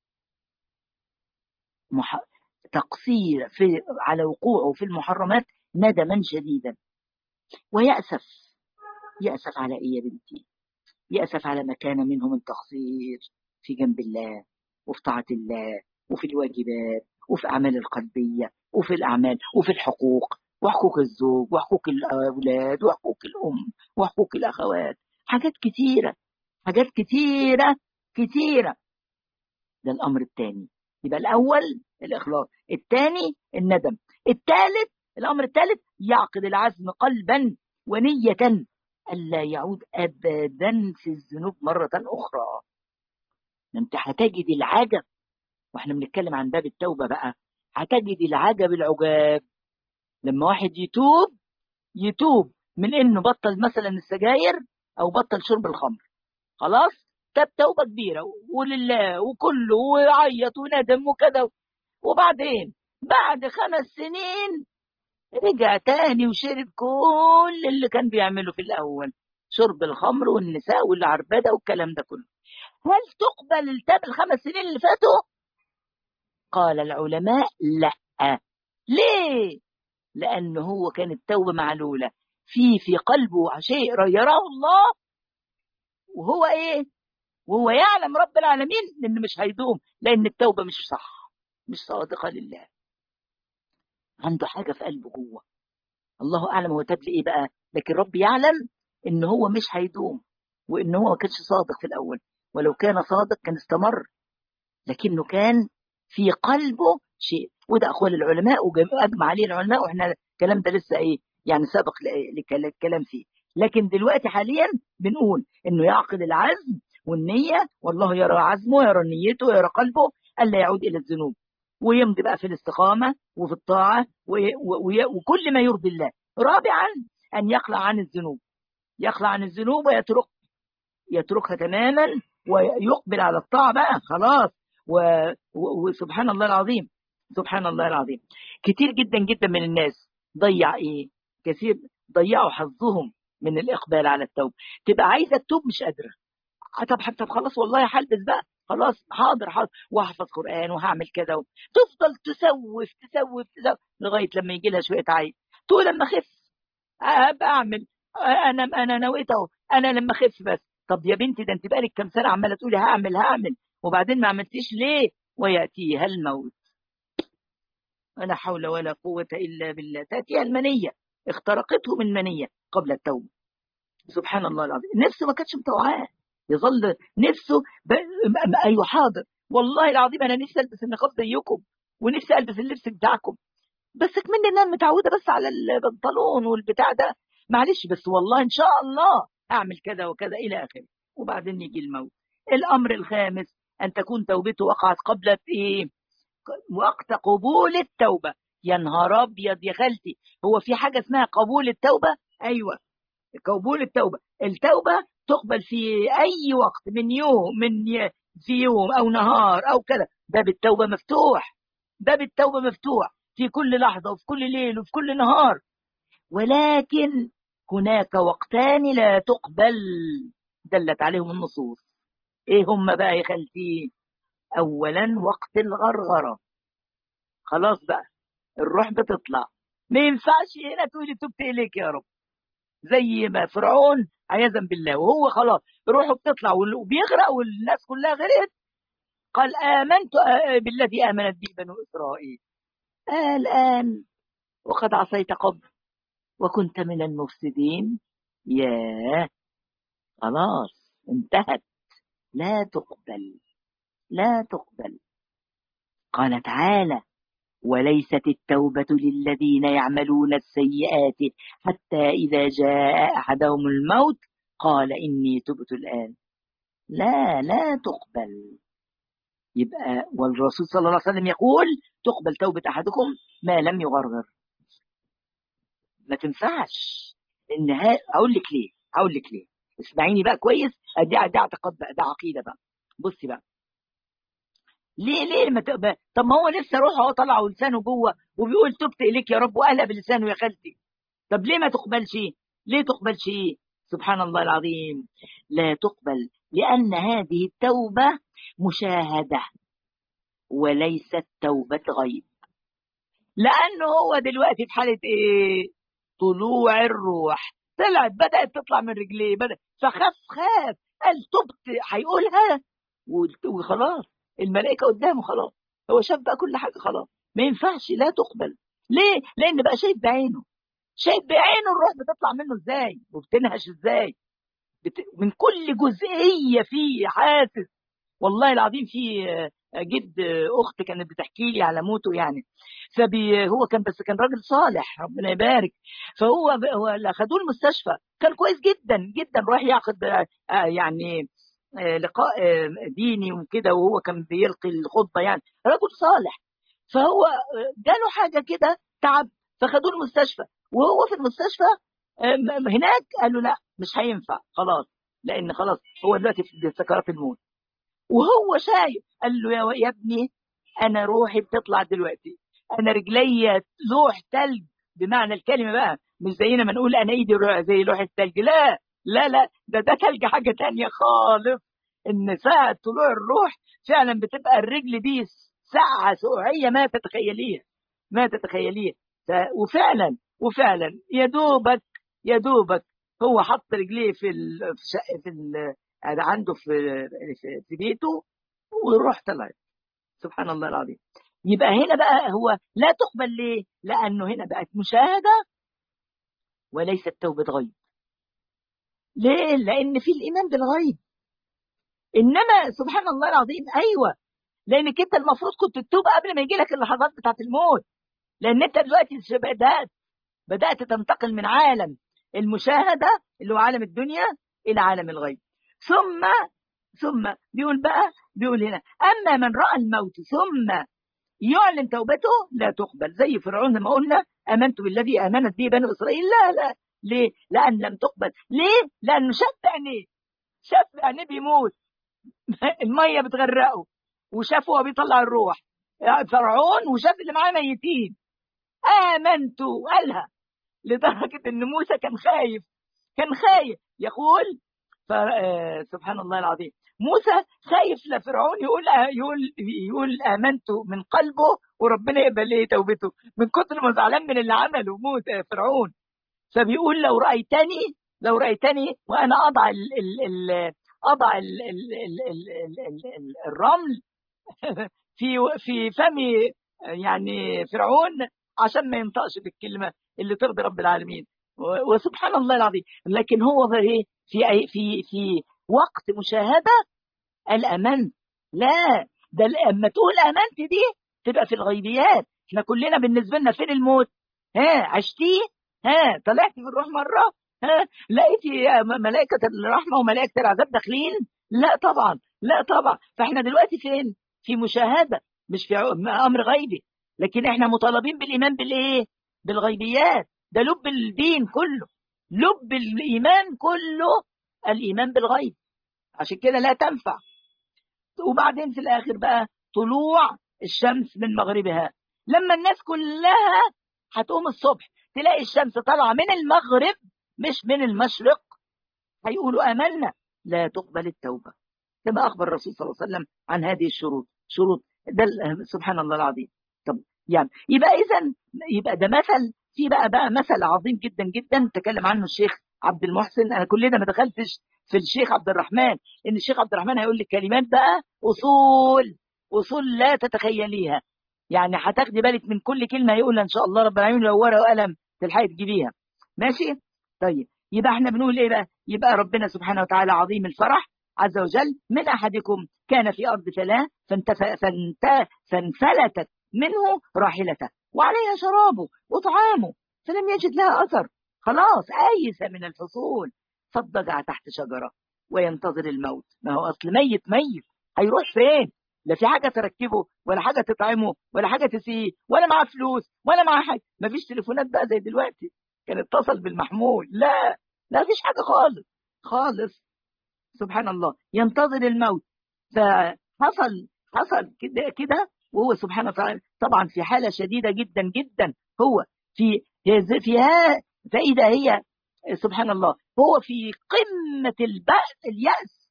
مح... تقصير في على وقوعه في المحرمات ندما شديدا ويأسف يأسف على إيه يا بنتي يأسف على ما كان منه من تقصير في جنب الله وفي طاعة الله وفي الواجبات وفي أعمال القلبية وفي الأعمال وفي الحقوق وحقوق الزوج وحقوق الأولاد وحقوق الأم وحقوق الأخوات حاجات كتيرة حاجات كتيرة كتيرة ده الأمر الثاني يبقى الأول الإخلاص الثاني الندم الثالث الأمر الثالث يعقد العزم قلبا ونية ألا يعود أبدا في الذنوب مرة أخرى أنت هتجد العجب واحنا بنتكلم عن باب التوبة بقى هتجد العجب العجاب لما واحد يتوب يتوب من انه بطل مثلا السجاير او بطل شرب الخمر خلاص تاب توبه كبيره ولله وكله وعيط وندم وكذا وبعدين بعد خمس سنين رجع تاني وشرب كل اللي كان بيعمله في الأول شرب الخمر والنساء والعربدة والكلام ده كله هل تقبل التاب الخمس سنين اللي فاتوا؟ قال العلماء لا ليه؟ لأنه هو كانت التوبة معلولة في في قلبه شيء يراه الله وهو ايه؟ وهو يعلم رب العالمين ان مش هيدوم لان التوبه مش صح مش صادقه لله عنده حاجه في قلبه جوه الله اعلم هو تاب ايه بقى لكن رب يعلم ان هو مش هيدوم وان هو ما كانش صادق في الاول ولو كان صادق كان استمر لكنه كان في قلبه شيء وده اقوال العلماء واجمع عليه العلماء واحنا الكلام ده لسه ايه يعني سابق للكلام فيه لكن دلوقتي حاليا بنقول انه يعقد العزم والنية والله يرى عزمه يرى نيته يرى قلبه ألا يعود إلى الذنوب ويمضي بقى في الاستقامة وفي الطاعة وكل ما يرضي الله رابعا أن يخلع عن الذنوب يخلع عن الذنوب ويترك يتركها تماما ويقبل على الطاعة بقى خلاص و... وسبحان الله العظيم سبحان الله العظيم كتير جدا جدا من الناس ضيع ايه كثير ضيعوا حظهم من الاقبال على التوبه تبقى عايزه تتوب مش قادره طب طب خلاص والله هلبس بقى خلاص حاضر حاضر وهحفظ قران وهعمل كذا تفضل تسوف تسوف تسوف لغايه لما يجي لها شويه عيب تقول لما اخف ابقى اعمل انا انا نويت اهو انا لما اخف بس طب يا بنتي ده انت بقالك كام سنه عماله تقولي هعمل هعمل وبعدين ما عملتيش ليه وياتيها الموت ولا حول ولا قوة إلا بالله تأتيها المنية اخترقته من منية قبل التوبة سبحان الله العظيم نفسه ما كانتش متوعاه يظل نفسه ب... أيوة حاضر والله العظيم أنا نفسي ألبس النقاب زيكم ونفسي ألبس اللبس بتاعكم بس كمان إن أنا متعودة بس على البنطلون والبتاع ده معلش بس والله إن شاء الله أعمل كذا وكذا إلى آخره وبعدين يجي الموت الأمر الخامس أن تكون توبته وقعت قبل إيه وقت قبول التوبة يا نهار أبيض يا خالتي هو في حاجة اسمها قبول التوبة أيوة قبول التوبة التوبة تقبل في أي وقت من يوم من ي... في يوم أو نهار أو كذا باب التوبة مفتوح باب التوبة مفتوح في كل لحظة وفي كل ليل وفي كل نهار ولكن هناك وقتان لا تقبل دلت عليهم النصوص ايه هم بقى يا خالتي اولا وقت الغرغره خلاص بقى الروح بتطلع ما ينفعش هنا تقولي تبت اليك يا رب زي ما فرعون عياذا بالله وهو خلاص روحه بتطلع وبيغرق والناس كلها غرقت قال امنت بالذي امنت به بنو اسرائيل الان وقد عصيت قبل وكنت من المفسدين ياه خلاص انتهت لا تقبل لا تقبل قال تعالى وليست التوبة للذين يعملون السيئات حتى إذا جاء أحدهم الموت قال إني تبت الآن لا لا تقبل يبقى والرسول صلى الله عليه وسلم يقول تقبل توبة أحدكم ما لم يغرغر ما تنفعش إن أقول لك ليه أقول لك ليه اسمعيني بقى كويس دي دي اعتقاد بقى ده عقيدة بقى بصي بقى ليه ليه ما تقبل طب ما هو لسه روحه اهو طلع ولسانه جوه وبيقول تبت اليك يا رب وقلب لسانه يا خالتي طب ليه ما تقبلش ليه تقبلش سبحان الله العظيم لا تقبل لان هذه التوبه مشاهده وليست توبه غيب لانه هو دلوقتي في حاله ايه طلوع الروح طلعت بدات تطلع من رجليه بدأ فخاف خاف قال تبت هيقولها وخلاص الملائكة قدامه خلاص هو شاف بقى كل حاجة خلاص ما ينفعش لا تقبل ليه؟ لأن بقى شايف بعينه شايف بعينه الروح بتطلع منه ازاي وبتنهش ازاي بت... من كل جزئية فيه حاسس والله العظيم في جد اخت كانت بتحكي لي على موته يعني فبي هو كان بس كان راجل صالح ربنا يبارك فهو هو خدوه المستشفى كان كويس جدا جدا راح يعقد يعني لقاء ديني وكده وهو كان بيلقي الخطبه يعني رجل صالح فهو جاله حاجه كده تعب فخدوه المستشفى وهو في المستشفى هناك قالوا لا مش هينفع خلاص لان خلاص هو دلوقتي في سكرات الموت وهو شايف قال له يا, يا ابني انا روحي بتطلع دلوقتي انا رجلي لوح تلج بمعنى الكلمه بقى مش زينا ما نقول انا ايدي زي لوح التلج لا لا لا ده ده تلج حاجه تانية خالص ان ساعه طلوع الروح فعلا بتبقى الرجل دي ساعه سقوعيه ما تتخيليها ما تتخيليها وفعلا وفعلا يا دوبك يا دوبك هو حط رجليه في ال في, شق في ال عنده في في بيته والروح طلعت سبحان الله العظيم يبقى هنا بقى هو لا تقبل ليه؟ لانه هنا بقت مشاهده وليست توبه غيب ليه؟ لأن في الإيمان بالغيب. إنما سبحان الله العظيم أيوه لأنك أنت المفروض كنت تتوب قبل ما يجي لك اللحظات بتاعت الموت. لأن أنت دلوقتي بدأت بدأت تنتقل من عالم المشاهدة اللي هو عالم الدنيا إلى عالم الغيب. ثم ثم بيقول بقى بيقول هنا أما من رأى الموت ثم يعلن توبته لا تقبل زي فرعون لما قلنا آمنت بالذي آمنت به بنو إسرائيل لا لا ليه؟ لأن لم تقبل ليه؟ لأنه شاف عينيه شاف عينيه بيموت المية بتغرقه وشافه وهو بيطلع الروح فرعون وشاف اللي معاه ميتين آمنت قالها لدرجة إن موسى كان خايف كان خايف يقول ف... آه، سبحان الله العظيم موسى خايف لفرعون يقول يقول يقول امنت من قلبه وربنا يقبل ايه توبته من كتر ما زعلان من اللي عمله موسى فرعون فبيقول لو رايتني لو رايتني وانا اضع ال ال ال اضع ال ال ال ال ال ال الرمل في في فم يعني فرعون عشان ما ينطقش بالكلمه اللي ترضي رب العالمين وسبحان الله العظيم لكن هو ايه في في في وقت مشاهده الامن لا ده لما تقول امنت دي تبقى في الغيبيات احنا كلنا بالنسبه لنا فين الموت ها عشتيه ها طلعتي في الروح مره ها لقيتي ملائكه الرحمه وملائكه العذاب داخلين لا طبعا لا طبعا فاحنا دلوقتي فين في مشاهده مش في امر غيبي لكن احنا مطالبين بالايمان بالايه بالغيبيات ده لب الدين كله لب الايمان كله الايمان بالغيب عشان كده لا تنفع وبعدين في الاخر بقى طلوع الشمس من مغربها لما الناس كلها هتقوم الصبح تلاقي الشمس طالعه من المغرب مش من المشرق هيقولوا امنا لا تقبل التوبه كما اخبر الرسول صلى الله عليه وسلم عن هذه الشروط شروط ده سبحان الله العظيم طب يعني يبقى اذا يبقى ده مثل في بقى بقى مثل عظيم جدا جدا تكلم عنه الشيخ عبد المحسن انا كلنا ما دخلتش في الشيخ عبد الرحمن ان الشيخ عبد الرحمن هيقول لك كلمات بقى اصول اصول لا تتخيليها يعني هتاخدي بالك من كل كلمه هيقولها ان شاء الله رب العالمين لو ورقه وقلم تلحقي تجيبيها ماشي طيب يبقى احنا بنقول ايه بقى يبقى ربنا سبحانه وتعالى عظيم الفرح عز وجل من احدكم كان في ارض فلاة فانتف... فانت... فانفلتت منه راحلته وعليها شرابه وطعامه فلم يجد لها اثر خلاص آيس من الحصول فاضطجع تحت شجرة وينتظر الموت ما هو أصل ميت ميت هيروح فين لا في حاجة تركبه ولا حاجة تطعمه ولا حاجة تسيه ولا معاه فلوس ولا معاه حاجة مفيش تليفونات بقى زي دلوقتي كان اتصل بالمحمول لا لا فيش حاجة خالص خالص سبحان الله ينتظر الموت فحصل حصل كده كده وهو سبحانه وتعالى طبعا في حالة شديدة جدا جدا هو في فيها فإذا هي سبحان الله هو في قمة البأس اليأس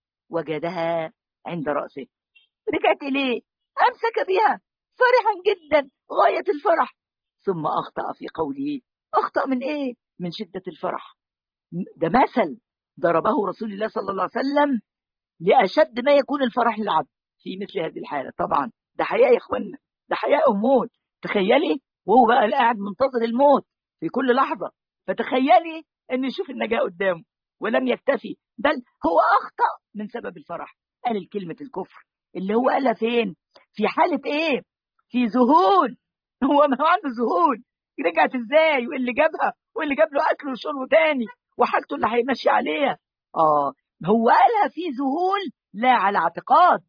وجدها عند رأسه رجعت إليه أمسك بها فرحا جدا غاية الفرح ثم أخطأ في قوله أخطأ من إيه؟ من شدة الفرح ده مثل ضربه رسول الله صلى الله عليه وسلم لأشد ما يكون الفرح للعبد في مثل هذه الحالة طبعا ده حياة يا إخوانا ده حياة وموت تخيلي وهو بقى قاعد منتظر الموت في كل لحظة فتخيلي أن يشوف النجاة قدامه ولم يكتفي بل هو أخطأ من سبب الفرح قال كلمة الكفر اللي هو قالها فين في حالة إيه في ذهول هو ما هو عنده ذهول رجعت ازاي واللي جابها واللي جاب له اكل وشرب تاني وحاجته اللي هيمشي عليها اه هو قالها في ذهول لا على اعتقاد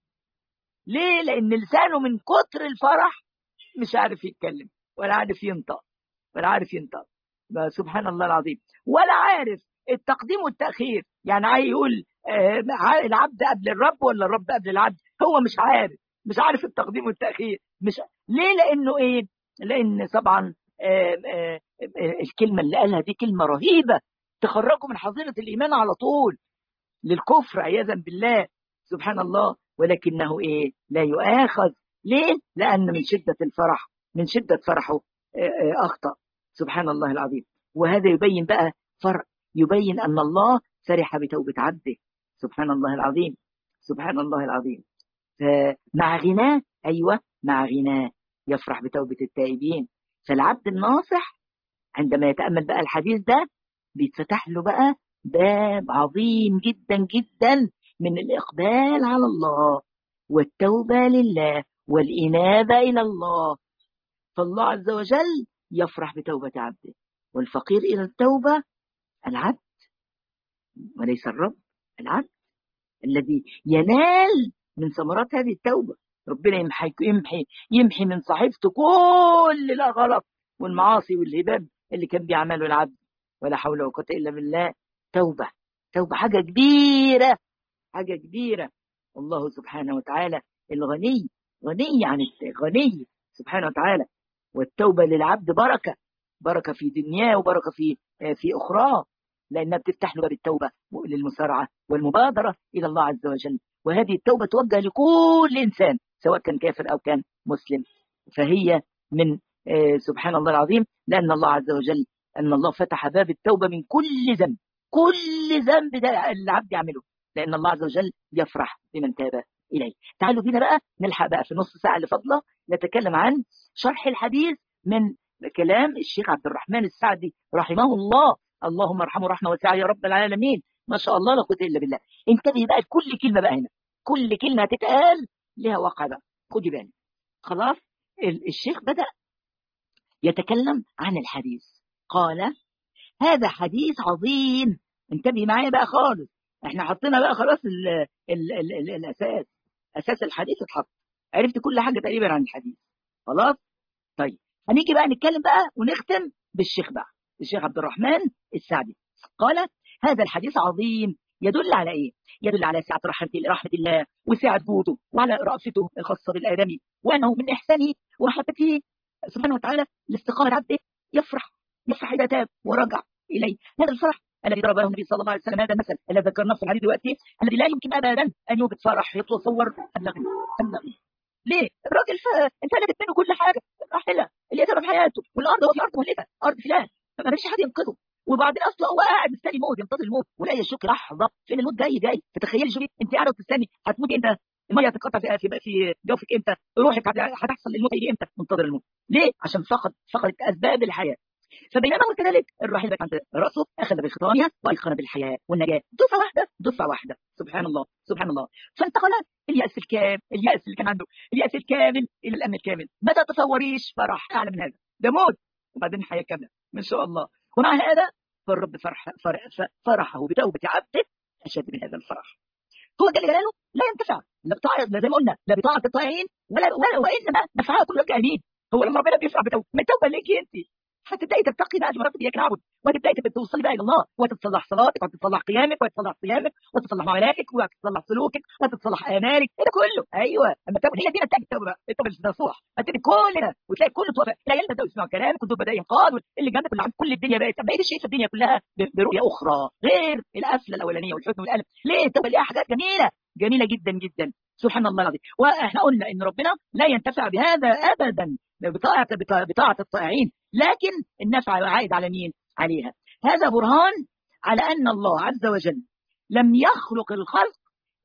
ليه لان لسانه من كتر الفرح مش عارف يتكلم ولا عارف ينطق ولا عارف ينطق سبحان الله العظيم ولا عارف التقديم والتاخير يعني عايز يقول آه العبد قبل الرب ولا الرب قبل العبد هو مش عارف مش عارف التقديم والتاخير مش ليه لانه ايه لان طبعا آه آه الكلمه اللي قالها دي كلمه رهيبه تخرجه من حظيره الايمان على طول للكفر عياذا بالله سبحان الله ولكنه ايه لا يؤاخذ ليه لان من شده الفرح من شده فرحه اخطا سبحان الله العظيم وهذا يبين بقى فرق يبين ان الله فرح بتوبه عبده سبحان الله العظيم سبحان الله العظيم مع غناه ايوه مع غناه يفرح بتوبه التائبين فالعبد الناصح عندما يتامل بقى الحديث ده بيتفتح له بقى باب عظيم جدا جدا من الاقبال على الله والتوبه لله والانابه الى الله فالله عز وجل يفرح بتوبه عبده والفقير الى التوبه العبد وليس الرب العبد الذي ينال من ثمرات هذه التوبه ربنا يمحي يمحي يمحي من صحيفته كل الغلط والمعاصي والهباب اللي كان بيعمله العبد ولا حول ولا قوه الا بالله توبه توبه حاجه كبيره حاجه كبيره الله سبحانه وتعالى الغني غني عن غني سبحانه وتعالى والتوبة للعبد بركة بركة في دنياه وبركة في في أخراه لأنها بتفتح له باب التوبة للمسارعة والمبادرة إلى الله عز وجل وهذه التوبة توجه لكل إنسان سواء كان كافر أو كان مسلم فهي من سبحان الله العظيم لأن الله عز وجل أن الله فتح باب التوبة من كل ذنب كل ذنب ده العبد يعمله لأن الله عز وجل يفرح بمن تاب إليه تعالوا بينا بقى نلحق بقى في نص ساعة اللي فاضله نتكلم عن شرح الحديث من كلام الشيخ عبد الرحمن السعدي رحمه الله اللهم ارحمه رحمه واسعه يا رب العالمين ما شاء الله لا قوه الا بالله انتبهي بقى لكل كلمه بقى هنا كل كلمه هتتقال لها وقع بقى خدي بالك خلاص الشيخ بدا يتكلم عن الحديث قال هذا حديث عظيم انتبهي معايا بقى خالص احنا حطينا بقى خلاص ال ال ال ال الاساس اساس الحديث اتحط عرفت كل حاجه تقريبا عن الحديث خلاص طيب هنيجي بقى نتكلم بقى ونختم بالشيخ بقى الشيخ عبد الرحمن السعدي قال هذا الحديث عظيم يدل على ايه يدل على سعه رحمه رحمه الله وسعه جوده وعلى رأفته الخاصه بالادمي وانه من احسانه ورحمته سبحانه وتعالى لاستقامه عبده يفرح يفرح اذا تاب ورجع اليه هذا الفرح الذي ضربه النبي صلى الله عليه وسلم هذا المثل الذي ذكرناه في الحديث دلوقتي الذي لا يمكن ابدا ان يوجد فرح يتصور النغم النغم ليه؟ الراجل ف... انفلتت منه كل حاجه راحله اللي يتبع حياته والارض هو في ارض مهلكه ارض فلان ما فيش حد ينقذه وبعدين اصلا هو قاعد مستني الموت ينتظر الموت ولا يشك لحظه فين الموت جاي جاي فتخيلي شوفي انت قاعده بتستني هتموتي امتى؟ الميه هتتقطع في في في جوفك امتى؟ روحك هتحصل الموت يجي امتى؟ منتظر الموت ليه؟ عشان فقد فقدت اسباب الحياه فبينما هو كذلك الرحيل بقى عند راسه اخذ بخطامها وايقن بالحياه والنجاه دفعه واحده دفعه واحده سبحان الله سبحان الله فانتقل الياس الكامل الياس اللي كان عنده الياس الكامل الى الامن الكامل ما تتصوريش فرح اعلى من هذا ده موت وبعدين حياه كامله ما شاء الله ومع هذا فالرب فرح فرح فرحه بتوبه عبده اشد من هذا الفرح هو جل جلاله لا ينتفع لا بطاعه زي ما قلنا لا بطاعه الطائعين ولا ولا وانما نفعها كل الكاهنين هو لما ربنا بيفرح بتوبه ما التوبه ليكي انت هتبداي تتقي بقى مرات اياك نعبد وهتبداي توصلي بقى الى الله وهتتصلح صلاتك وهتتصلح قيامك وهتتصلح صيامك وهتتصلح معاملاتك وهتتصلح سلوكك وهتتصلح امالك ايه ده كله ايوه اما التوبه هي دي نتائج التوبه بقى التوبه النصوح هتبقى كل ده وتلاقي كله توبه لا يلبس يسمع كلامك وتبقى بدا ينقاد اللي جنبك اللي عند كل الدنيا بقت بقيت شايف الدنيا كلها برؤيه اخرى غير القفله الاولانيه والحزن والالم ليه التوبه ليها حاجات جميله جميله جدا جدا سبحان الله العظيم واحنا قلنا ان ربنا لا ينتفع بهذا ابدا بطاعه بطاعه الطائعين لكن النفع عائد على مين؟ عليها هذا برهان على أن الله عز وجل لم يخلق الخلق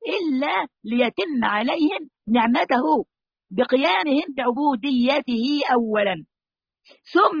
إلا ليتم عليهم نعمته بقيامهم بعبوديته أولا ثم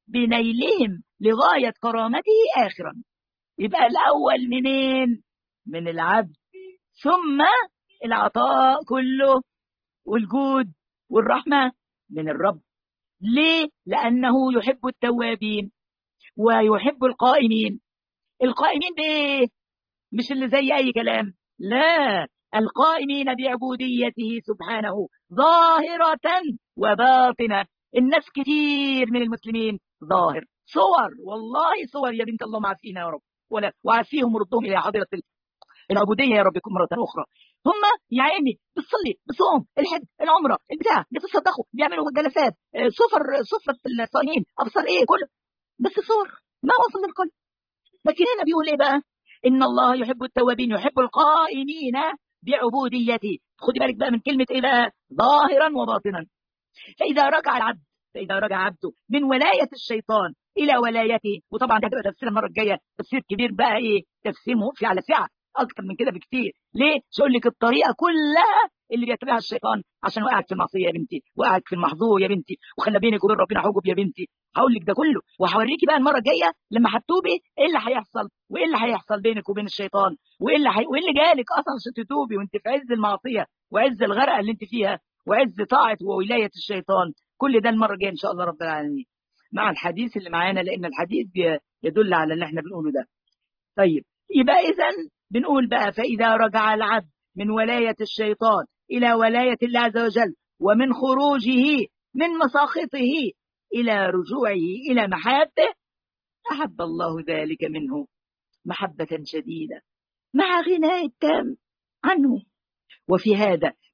بنيلهم لغاية كرامته آخرا يبقى الأول منين؟ من العبد ثم العطاء كله والجود والرحمة من الرب ليه؟ لأنه يحب التوابين ويحب القائمين القائمين بإيه؟ مش اللي زي أي كلام لا القائمين بعبوديته سبحانه ظاهرة وباطنة الناس كتير من المسلمين ظاهر صور والله صور يا بنت الله معافينا يا رب ولا وعافيهم وردهم إلى حضرة العبودية يا رب مرة أخرى هم يا عيني بتصلي بصوم الحج العمره البتاع بتصدقوا بيعملوا جلسات سفر سفره الصائمين ابصار ايه كله بس صور ما وصل للقلب لكن هنا بيقول ايه بقى ان الله يحب التوابين يحب القائمين بعبوديته خدي بالك بقى من كلمه ايه بقى ظاهرا وباطنا فاذا رجع العبد فاذا رجع عبده من ولايه الشيطان الى ولايته وطبعا ده هتبقى تفسير المره الجايه تفسير كبير بقى ايه تفسيره في على سعه اكتر من كده بكتير ليه مش اقول لك الطريقه كلها اللي بيتبعها الشيطان عشان وقعك في المعصيه يا بنتي وقعك في المحظور يا بنتي وخلى بينك وبين ربنا حجب يا بنتي هقول لك ده كله وهوريكي بقى المره الجايه لما هتتوبي ايه اللي هيحصل وايه اللي هيحصل بينك وبين الشيطان وايه اللي حي... وايه اللي جالك اصلا عشان تتوبي وانت في عز المعصيه وعز الغرقه اللي انت فيها وعز طاعه وولايه الشيطان كل ده المره الجايه ان شاء الله رب العالمين مع الحديث اللي معانا لان الحديث يدل على اللي احنا بنقوله ده طيب يبقى اذا بنقول بقى فإذا رجع العبد من ولاية الشيطان إلى ولاية الله عز وجل ومن خروجه من مساخطه إلى رجوعه إلى محبه أحب الله ذلك منه محبة شديدة مع غناء التام عنه وفي هذا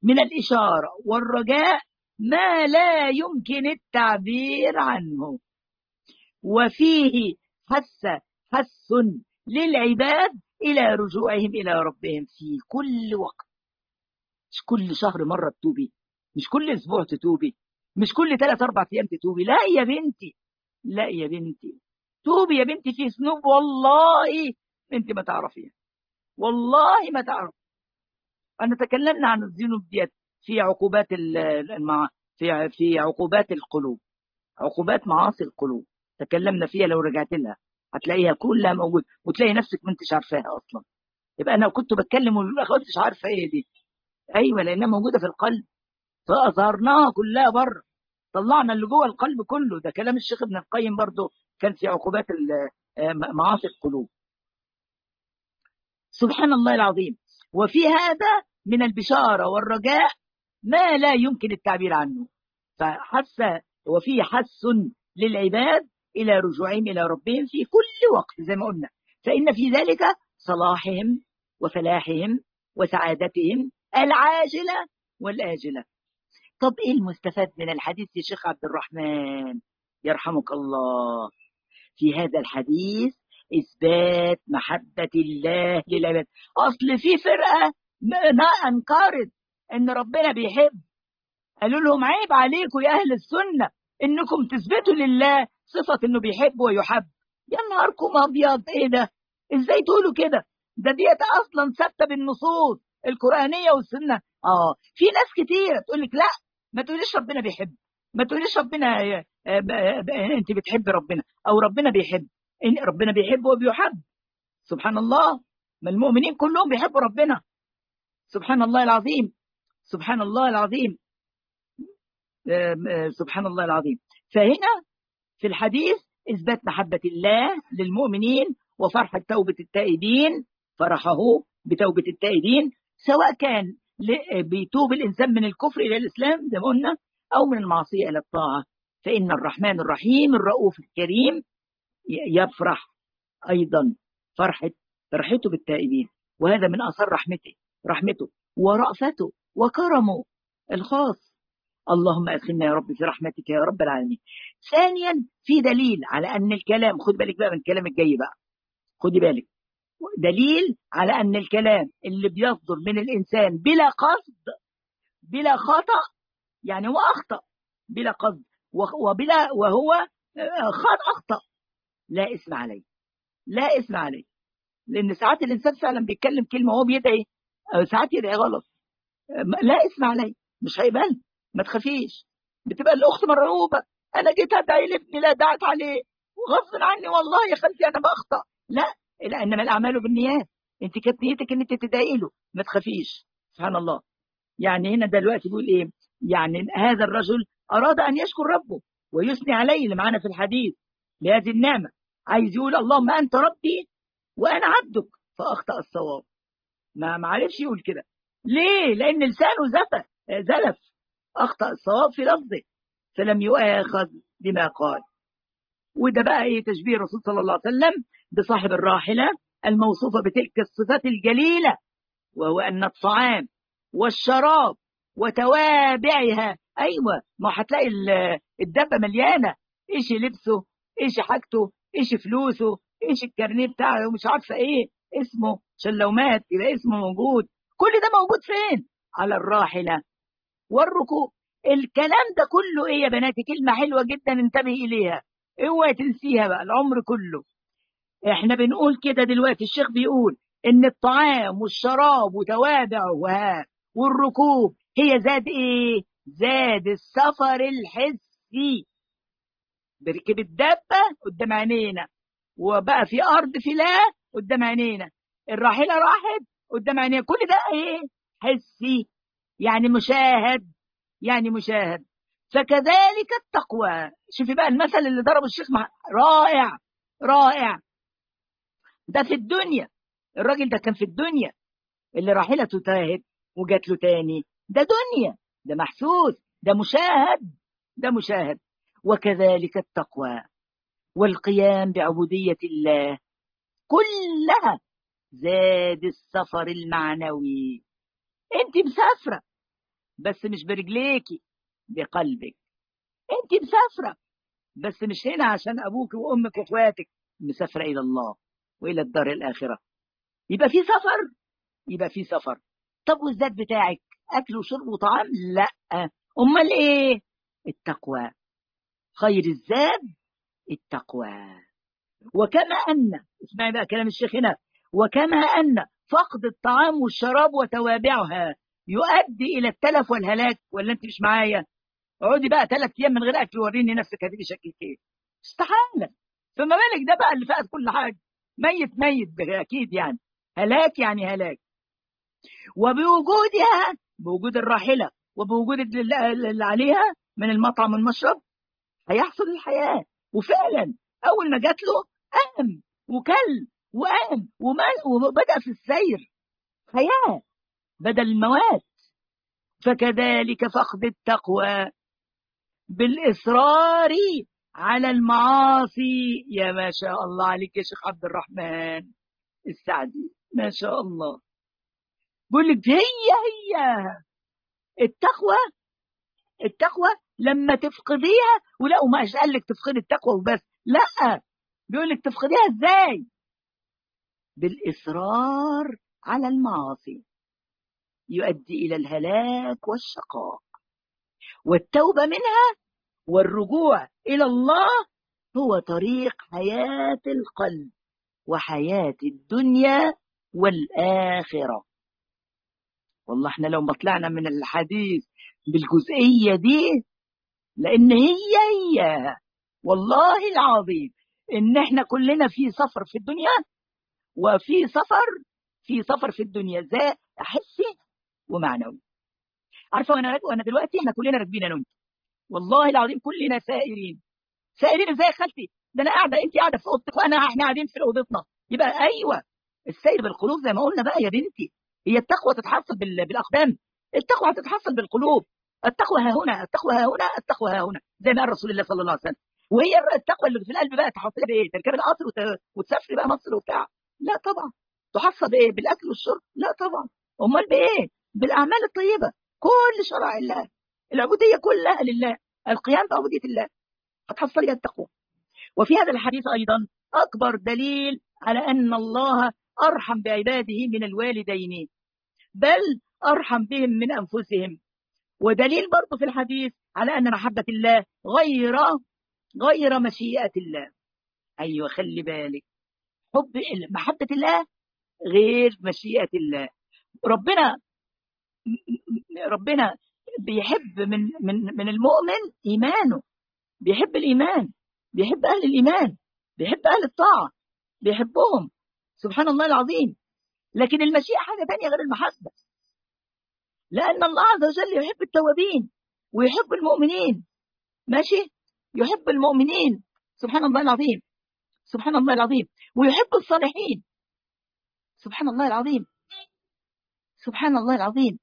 من الإشارة والرجاء ما لا يمكن التعبير عنه وفيه حث حث للعباد إلى رجوعهم إلى ربهم في كل وقت مش كل شهر مرة تتوبي مش كل أسبوع تتوبي مش كل ثلاث أربع أيام تتوبي لا يا بنتي لا يا بنتي توبي يا بنتي في ذنوب والله انت ما تعرفيها والله ما تعرف أنا تكلمنا عن الذنوب ديت في عقوبات المع... في في عقوبات القلوب عقوبات معاصي القلوب تكلمنا فيها لو رجعت لها هتلاقيها كلها موجود وتلاقي نفسك ما انتش عارفاها اصلا يبقى انا كنت بتكلم والاخوات مش عارفه ايه دي ايوه لانها موجوده في القلب فاظهرناها كلها بره طلعنا اللي جوه القلب كله ده كلام الشيخ ابن القيم برضه كان في عقوبات معاصي القلوب سبحان الله العظيم وفي هذا من البشارة والرجاء ما لا يمكن التعبير عنه فحث وفي حث للعباد إلى رجوعهم إلى ربهم في كل وقت زي ما قلنا فإن في ذلك صلاحهم وفلاحهم وسعادتهم العاجلة والآجلة طب إيه المستفاد من الحديث يا شيخ عبد الرحمن يرحمك الله في هذا الحديث إثبات محبة الله للعباد أصل في فرقة ما أنكرت إن ربنا بيحب قالوا لهم عيب عليكم يا أهل السنة إنكم تثبتوا لله صفة إنه بيحب ويحب يا نهاركم أبيض إيه ده إزاي تقولوا كده ده ديت أصلا ثابتة بالنصوص القرآنية والسنة آه في ناس كتير تقول لك لا ما تقوليش ربنا بيحب ما تقوليش ربنا انت بتحب ربنا او ربنا بيحب إن ربنا بيحب وبيحب سبحان الله ما المؤمنين كلهم بيحبوا ربنا سبحان الله العظيم سبحان الله العظيم سبحان الله العظيم فهنا في الحديث إثبات محبة الله للمؤمنين وفرحة توبة التائبين فرحه بتوبة التائبين سواء كان بيتوب الإنسان من الكفر إلى الإسلام زي ما قلنا أو من المعصية إلى الطاعة فإن الرحمن الرحيم الرؤوف الكريم يفرح أيضا فرحة فرحته بالتائبين وهذا من أثر رحمته رحمته ورأفته وكرمه الخاص اللهم أدخلنا يا رب في رحمتك يا رب العالمين ثانيا في دليل على أن الكلام خد بالك بقى من الكلام الجاي بقى خدي بالك دليل على أن الكلام اللي بيصدر من الإنسان بلا قصد بلا خطأ يعني هو أخطأ بلا قصد وبلا وهو خطأ أخطأ لا اسم عليه لا اسم عليه لأن ساعات الإنسان فعلا بيتكلم كلمة وهو بيدعي ساعات يدعي غلط لا اسم عليه مش هيبان ما تخافيش بتبقى الأخت مرعوبة أنا جيت أدعي لابني لا دعت عليه وغصب عني والله يا خالتي أنا بخطأ لا لا إنما الأعمال بالنيات أنت كانت نيتك إن أنت تدعي له ما تخافيش سبحان الله يعني هنا دلوقتي بيقول إيه يعني هذا الرجل أراد أن يشكر ربه ويثني عليه اللي معانا في الحديث لهذه النعمة عايز يقول اللهم أنت ربي وأنا عبدك فأخطأ الصواب ما معرفش يقول كده ليه لأن لسانه زفت زلف أخطأ الصواب في لفظه فلم يؤاخذ بما قال وده بقى ايه تشبيه الرسول صلى الله عليه وسلم بصاحب الراحلة الموصوفة بتلك الصفات الجليلة وهو أن الطعام والشراب وتوابعها أيوة ما هتلاقي الدبة مليانة إيش لبسه إيش حاجته إيش فلوسه إيش الكارنيه بتاعه مش عارفة إيه اسمه عشان لو مات يبقى اسمه موجود كل ده موجود فين على الراحلة والركوب الكلام ده كله ايه يا بناتي كلمة حلوة جدا انتبهي اليها اوعي تنسيها بقى العمر كله احنا بنقول كده دلوقتي الشيخ بيقول ان الطعام والشراب وتوابعه والركوب هي زاد ايه زاد السفر الحسي بركب الدابة قدام عينينا وبقى في ارض فلاة قدام عينينا الراحلة راحت قدام عينينا كل ده ايه حسي يعني مشاهد يعني مشاهد فكذلك التقوى شوفي بقى المثل اللي ضربه الشيخ مع... رائع رائع ده في الدنيا الراجل ده كان في الدنيا اللي راحلته تاهت وجات له تاني ده دنيا ده محسوس ده مشاهد ده مشاهد وكذلك التقوى والقيام بعبودية الله كلها زاد السفر المعنوي انت مسافرة بس مش برجليكي بقلبك انت مسافره بس مش هنا عشان ابوك وامك واخواتك مسافره الى الله والى الدار الاخره يبقى في سفر يبقى في سفر طب والذات بتاعك اكل وشرب وطعام لا امال ايه التقوى خير الزاد التقوى وكما ان اسمعي بقى كلام الشيخ هنا وكما ان فقد الطعام والشراب وتوابعها يؤدي الى التلف والهلاك ولا انت مش معايا اقعدي بقى ثلاث ايام من غير اكل وريني نفسك هتبقي شكلك ايه استحاله فما بالك ده بقى اللي فقد كل حاجه ميت ميت اكيد يعني هلاك يعني هلاك وبوجودها بوجود الراحله وبوجود اللي عليها من المطعم والمشرب هيحصل الحياه وفعلا اول ما جات له قام وكل وقام وبدا في السير حياه بدل الموات فكذلك فقد التقوى بالإصرار على المعاصي يا ما شاء الله عليك يا شيخ عبد الرحمن السعدي ما شاء الله بقول لك هي هي التقوى التقوى لما تفقديها ولا وما قال لك تفقدي التقوى وبس لا بيقول لك تفقديها ازاي بالإصرار على المعاصي يؤدي إلى الهلاك والشقاء والتوبة منها والرجوع إلى الله هو طريق حياة القلب وحياة الدنيا والآخرة والله احنا لو ما طلعنا من الحديث بالجزئية دي لأن هي هي والله العظيم إن احنا كلنا في سفر في الدنيا وفي سفر في سفر في الدنيا ذات حسي ومعنوي عارفه وانا وانا دلوقتي احنا كلنا راكبين انا وانت والله العظيم كلنا سائرين سائرين ازاي يا خالتي ده انا قاعده انت قاعده في اوضتك وانا احنا قاعدين في اوضتنا يبقى ايوه السير بالقلوب زي ما قلنا بقى يا بنتي هي التقوى تتحصل بالاقدام التقوى هتتحصل بالقلوب التقوى ها هنا التقوى ها هنا التقوى ها هنا زي ما قال رسول الله صلى الله عليه وسلم وهي التقوى اللي في القلب بقى تحصلها بايه؟ تركب القطر وتسافري بقى مصر وبتاع لا طبعا تحصل بايه؟ بالاكل والشرب لا طبعا امال بايه؟ بالاعمال الطيبه كل شرائع الله العبوديه كلها لله القيام بعبوديه الله هتحصل التقوى وفي هذا الحديث ايضا اكبر دليل على ان الله ارحم بعباده من الوالدين بل ارحم بهم من انفسهم ودليل برضه في الحديث على ان محبه الله غير غير مشيئه الله ايوه خلي بالك حب محبه الله غير مشيئه الله ربنا ربنا بيحب من من من المؤمن ايمانه بيحب الايمان بيحب اهل الايمان بيحب اهل الطاعه بيحبهم سبحان الله العظيم لكن المشيئه حاجه ثانيه غير المحبه لان الله عز وجل يحب التوابين ويحب المؤمنين ماشي يحب المؤمنين سبحان الله العظيم سبحان الله العظيم ويحب الصالحين سبحان الله العظيم سبحان الله العظيم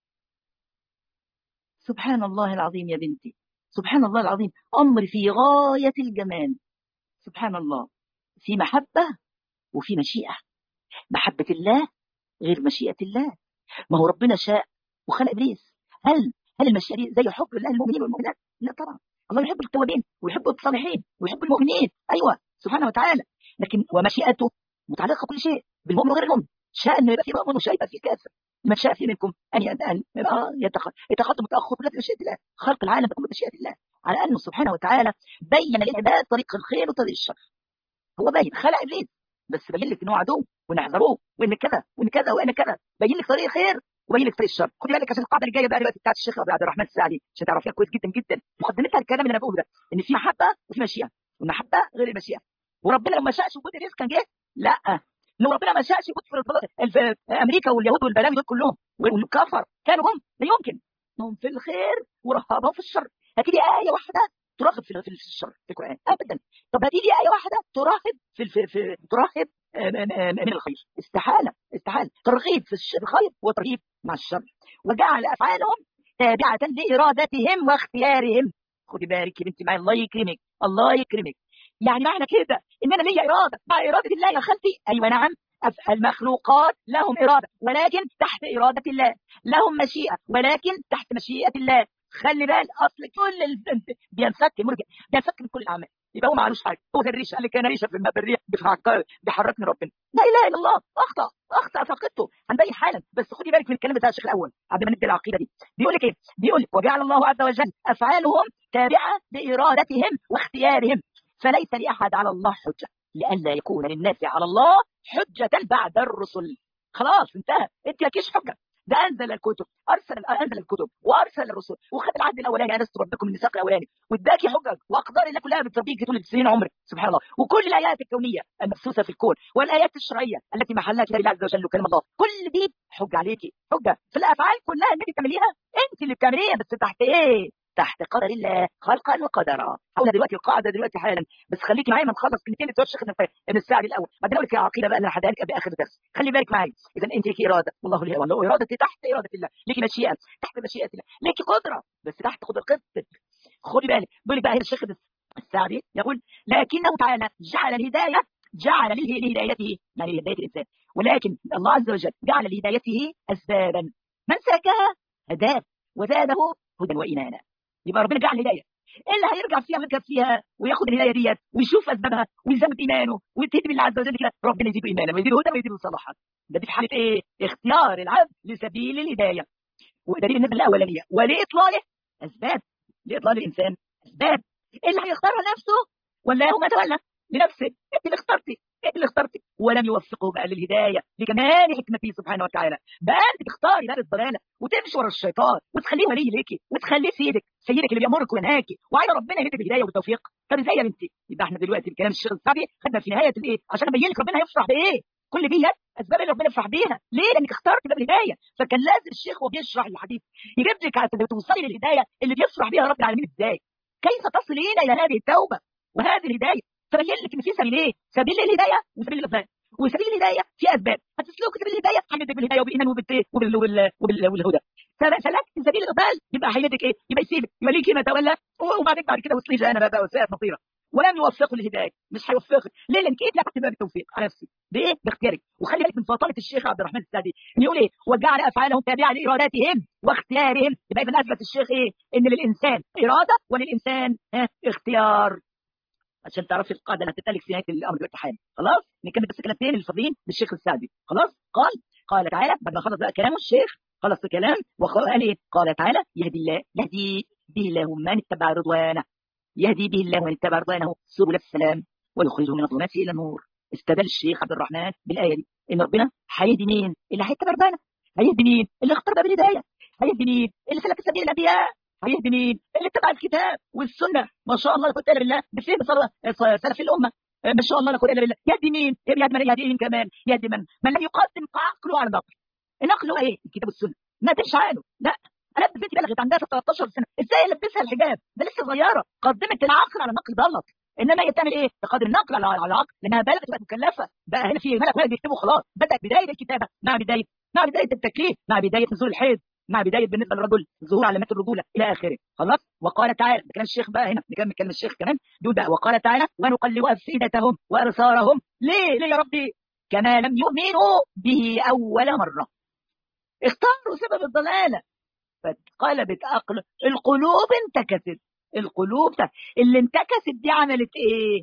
سبحان الله العظيم يا بنتي سبحان الله العظيم أمر في غاية الجمال سبحان الله في محبة وفي مشيئة محبة الله غير مشيئة الله ما هو ربنا شاء وخلق إبليس هل هل المشيئة دي زي حب المؤمنين والمؤمنات لا طبعا الله يحب التوابين ويحب الصالحين ويحب المؤمنين أيوة سبحانه وتعالى لكن ومشيئته متعلقة كل شيء بالمؤمن وغير المؤمن شاء انه يبقى في مؤمن وشاء يبقى في كافر من شاء في منكم ان ان يتقدم تاخر لا مشيئه الله خلق العالم بكل مشيئه الله على انه سبحانه وتعالى بين للعباد طريق الخير وطريق الشر هو باين خلق ابليس بس بين لك ان هو عدو وان احذروه وان كذا وان كذا وان كذا بين لك طريق الخير وبين لك طريق الشر خدي بالك عشان القاعده اللي جايه بقى دلوقتي بتاعت الشيخ عبد الرحمن السعدي عشان تعرفيها كويس جدا جدا مقدمتها الكلام اللي انا بقوله ده ان في محبه وفي مشيئه والمحبه غير المشيئه وربنا لو ما شاءش وجود الرزق كان جه لا لو ربنا ما شاءش يكون في امريكا واليهود والبلاوي دول كلهم والكفر كانوا هم لا يمكن هم في الخير ورهبهم في الشر هاتي لي ايه واحده ترغب في في الشر في القران ابدا طب هاتي لي ايه واحده ترغب في في, في ترغب من الخير استحاله استحاله ترغيب في الخير وترهيب مع الشر وجعل افعالهم تابعه لارادتهم واختيارهم خدي بالك يا بنتي معايا الله يكرمك الله يكرمك يعني معنى كده ان انا ليا اراده مع اراده الله يا خالتي ايوه نعم المخلوقات لهم إرادة ولكن تحت إرادة الله لهم مشيئة ولكن تحت مشيئة الله خلي بال اصل كل ال... بينفك مرجع بينفك من كل الاعمال يبقى هو ما عملوش حاجه هو الريش قال لك انا ريشه في الريح بيحركني ربنا لا اله الا الله اخطا اخطا فقدته هنبين حالا بس خدي بالك من الكلام بتاع الشيخ الاول قبل ما نبدا العقيده دي بيقول لك ايه بيقول لك وجعل الله عز وجل افعالهم تابعه لارادتهم واختيارهم فليس لاحد على الله حجه لئلا يكون للناس على الله حجه بعد الرسل خلاص انتهى انت مالكيش حجه ده انزل الكتب ارسل انزل الكتب وارسل الرسل وخد العهد الاولاني انست ربكم الميثاق الاولاني واداكي حجج واقدار الله كلها بتربيك طول 90 عمرك سبحان الله وكل الايات الكونيه المبثوثه في الكون والايات الشرعيه التي محلها كتاب الله عز وجل وكلام الله كل دي حجه عليكي حجه في الافعال كلها اللي بتعمليها انت اللي بتعمليها بس تحت ايه تحت قدر الله خلقا وقدرا حول دلوقتي القاعده دلوقتي حالا بس خليكي معايا ما نخلص كلمتين بتوع الشيخ ابن السعد الاول بعدين اقول لك العقيده بقى اللي هحدها لك باخر الدرس خلي بالك معايا اذا انت ليكي اراده والله ليه والله ارادتي تحت اراده الله ليكي مشيئه تحت مشيئه الله ليكي قدره بس تحت قدرتك خدي بالك بيقول لك بقى هنا الشيخ السعدي يقول لكنه تعالى جعل الهدايه جعل لهدايته يعني هدايه الانسان ولكن الله عز وجل جعل لهدايته اسبابا من سلكها هداه وزاده هدى وايمانا يبقى ربنا جعل هدايه ايه اللي هيرجع فيها ويركب فيها وياخد الهدايه ديت ويشوف اسبابها ويزود ايمانه ويبتدي بالله عز وجل كده ربنا يزيده ايمانا ويزيده هدى ويزيده صلاحا ده دي في حاله ايه؟ اختيار العبد لسبيل الهدايه ودليل النسبه الاولانيه ولاطلاله اسباب لاطلال الانسان اسباب ايه اللي هيختارها نفسه ولا هو ما تولى لنفسه انت اللي اخترتي انت اللي اخترتي ولم يوفقه بقى للهدايه لكمال حكمته سبحانه وتعالى بقى انت تختاري باب الضلاله وتمشي ورا الشيطان وتخليه ولي ليكي وتخليه سيدك سيدك اللي بيامرك وينهاكي وعايزه ربنا يهديك بالهدايه والتوفيق طب ازاي يا بنتي يبقى احنا دلوقتي بكلام الشيخ السعدي خدنا في نهايه الايه عشان ابين لك ربنا هيفرح بايه كل دي اسباب اللي ربنا يفرح بيها ليه لانك اخترت باب الهدايه فكان لازم الشيخ وهو بيشرح الحديث يجيب لك توصلي للهدايه اللي بيفرح بيها رب العالمين ازاي كيف تصلين الى هذه التوبه وهذه الهدايه فبين لك ان في سبيلين سبيل الهدايه وسبيل الاضلال وسبيل الهدايه في اسباب هتسلك سبيل الهدايه هيمدك بالهدايه وبالايمان وبال والهدى فسلكت سبيل الاضلال يبقى هيمدك ايه؟ يبقى يسيبك يبقى ليك ما تولى وبعدين بعد كده وصلي جهنم بقى وساءت مصيرك ولم يوفقه للهدايه مش هيوفقك ليه لانك انت فتحت باب التوفيق على نفسك بايه؟ باختيارك وخلي بالك من فطانه الشيخ عبد الرحمن السعدي يقول ايه؟ وجعل افعالهم تابعه لاراداتهم واختيارهم يبقى اذا اثبت الشيخ ايه؟ ان للانسان اراده وللانسان اه اختيار عشان تعرفي القاعده اللي هتتقال في نهايه الامر دلوقتي حالا خلاص نكمل بس كلمتين الفاضيين للشيخ السعدي خلاص قال قال تعالى بعد ما خلص بقى كلامه الشيخ خلص الكلام وقال ايه قال تعالى يهدي الله يهدي به الله من اتبع رضوانه يهدي به الله من اتبع رضوانه سبل السلام ويخرجه من الظلمات الى النور استدل الشيخ عبد الرحمن بالايه دي ان ربنا هيهدي مين اللي هيتبع رضوانه هيهدي مين اللي اختار باب الهدايه هيهدي مين اللي سلك سبيل الانبياء هيهدي مين؟ اللي اتبع الكتاب والسنه ما شاء الله لا قوه الا بالله بفهم سلف الامه ما شاء الله لا قوه الا بالله يهدي مين؟ يهدي من يهدي مين كمان؟ يهدي من؟ من لم يقدم عقله على النقل النقل هو ايه؟ الكتاب والسنه ما تمشي عنه لا انا بنتي بلغت عندها 13 سنه ازاي البسها الحجاب؟ ده لسه صغيره قدمت العقل على النقل غلط انما هي بتعمل ايه؟ تقدم النقل على على العقل لانها بلغت بقت مكلفه بقى هنا في ملك ولد بيكتبوا خلاص بدات بدايه الكتابه مع بدايه مع بدايه التكليف مع بدايه نزول الحيض مع بدايه بالنسبه للرجل ظهور علامات الرجوله الى اخره خلاص وقال تعالى ده كلام الشيخ بقى هنا نكمل كلام الشيخ كمان يقول بقى وقال تعالى ونقلب افئدتهم وابصارهم ليه ليه يا ربي كما لم يؤمنوا به اول مره اختاروا سبب الضلاله فاتقلبت عقل القلوب انتكست القلوب اللي انتكست دي عملت ايه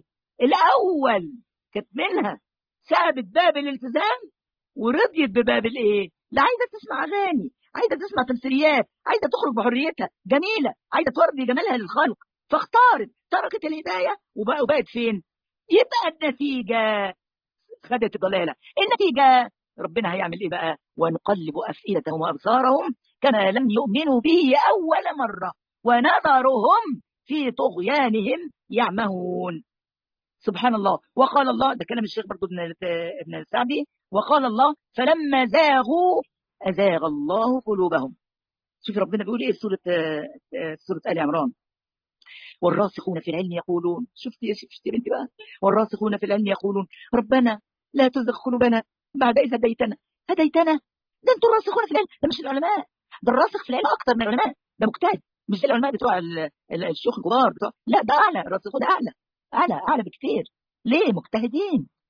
الاول كانت منها سابت باب الالتزام ورضيت بباب الايه لا عايزه تسمع اغاني عايزه تسمع تمثيليات عايزه تخرج بحريتها جميله عايزه توري جمالها للخلق فاختارت تركت الهدايه وبقى وبقت فين يبقى النتيجه خدت الضلاله النتيجه ربنا هيعمل ايه بقى ونقلب افئدتهم وابصارهم كما لم يؤمنوا به اول مره ونظرهم في طغيانهم يعمهون سبحان الله وقال الله ده كلام الشيخ برضو ابن ابن السعدي وقال الله فلما زاغوا أزاغ الله قلوبهم شوف ربنا بيقول ايه في سورة سورة آل عمران والراسخون في العلم يقولون شفت يا شفت بنتي بقى والراسخون في العلم يقولون ربنا لا تزغ قلوبنا بعد إذ هديتنا هديتنا ده انتوا الراسخون في العلم ده مش العلماء ده الراسخ في العلم أكتر من العلماء ده مجتهد مش زي العلماء بتوع الشيوخ الكبار بتوع لا ده أعلى الراسخون أعلى أعلى أعلى بكتير ليه مجتهدين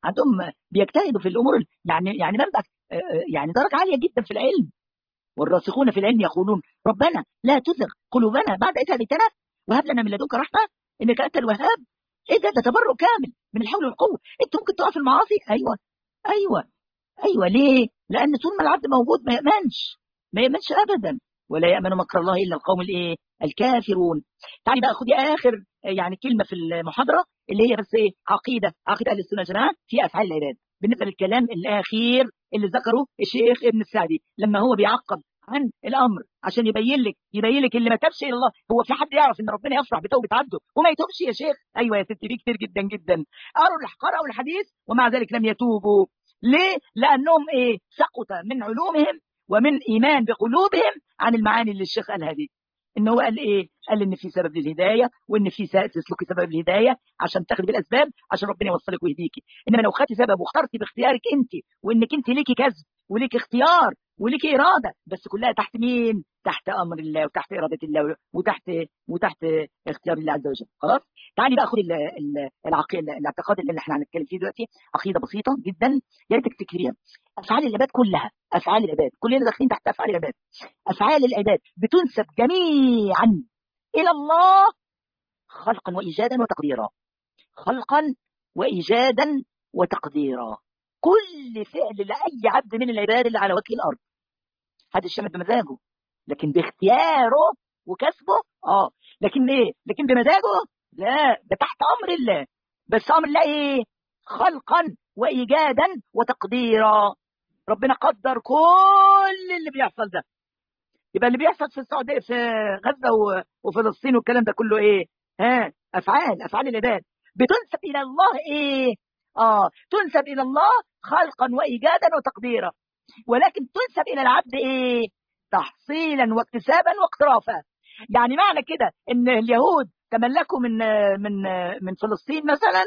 عندهم بيجتهدوا في الامور يعني يعني درجه يعني درجه عاليه جدا في العلم والراسخون في العلم يقولون ربنا لا تزغ قلوبنا بعد إذ هديتنا وهب لنا من لدنك رحمه انك انت الوهاب ايه ده ده تبرع كامل من الحول والقوه انت ممكن تقع في المعاصي ايوه ايوه ايوه ليه لان طول ما العبد موجود ما يامنش ما يامنش ابدا ولا يامن مكر الله الا القوم الايه الكافرون تعالي بقى خدي اخر يعني كلمه في المحاضره اللي هي بس ايه عقيده عقيده اهل السنه والجماعه في افعال العباد بالنسبه للكلام الاخير اللي ذكره الشيخ ابن السعدي لما هو بيعقب عن الامر عشان يبين لك يبين لك اللي ما تابش الى الله هو في حد يعرف ان ربنا يفرح بتوبه عبده وما يتوبش يا شيخ ايوه يا ستي دي كتير جدا جدا قروا قرأوا الحديث ومع ذلك لم يتوبوا ليه؟ لانهم ايه؟ سقط من علومهم ومن ايمان بقلوبهم عن المعاني اللي الشيخ قالها دي ان هو قال ايه؟ قال ان في سبب للهدايه وان في تسلكي سبب الهدايه عشان تاخدي بالاسباب عشان ربنا يوصلك ويهديكي انما لو خدتي سبب واخترتي باختيارك انت وانك انت ليكي كذب وليكي اختيار وليكي اراده بس كلها تحت مين؟ تحت امر الله وتحت اراده الله وتحت وتحت اختيار الله عز وجل خلاص؟ تعالي بقى خد العقيده الاعتقاد اللي احنا هنتكلم فيه دلوقتي عقيده بسيطه جدا يا ريت تفتكريها افعال العباد كلها افعال العباد كلنا داخلين تحت افعال العباد افعال العباد بتنسب جميعا الى الله خلقا وايجادا وتقديرا خلقا وايجادا وتقديرا كل فعل لاي عبد من العباد اللي على وجه الارض هذا الشمل بمزاجه لكن باختياره وكسبه اه لكن ايه لكن بمزاجه لا ده تحت امر الله بس امر الله ايه خلقا وايجادا وتقديرا ربنا قدر كل اللي بيحصل ده يبقى اللي بيحصل في السعوديه في غزه وفلسطين والكلام ده كله ايه ها افعال افعال العباد بتنسب الى الله ايه اه تنسب الى الله خلقا وايجادا وتقديرا ولكن تنسب الى العبد ايه تحصيلا واكتسابا واقترافا يعني معنى كده ان اليهود تملكوا من من من فلسطين مثلا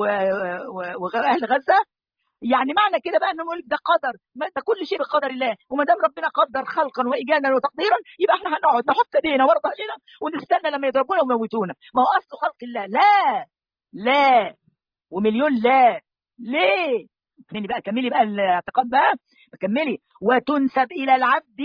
واهل غزه يعني معنى كده بقى انه يقول ده قدر ده كل شيء بقدر الله وما دام ربنا قدر خلقا وايجادا وتقديرا يبقى احنا هنقعد نحط ايدينا ورا ظهرنا ونستنى لما يضربونا ويموتونا ما هو اصل خلق الله لا لا ومليون لا ليه كملي بقى كملي بقى الاعتقاد بقى كملي وتنسب الى العبد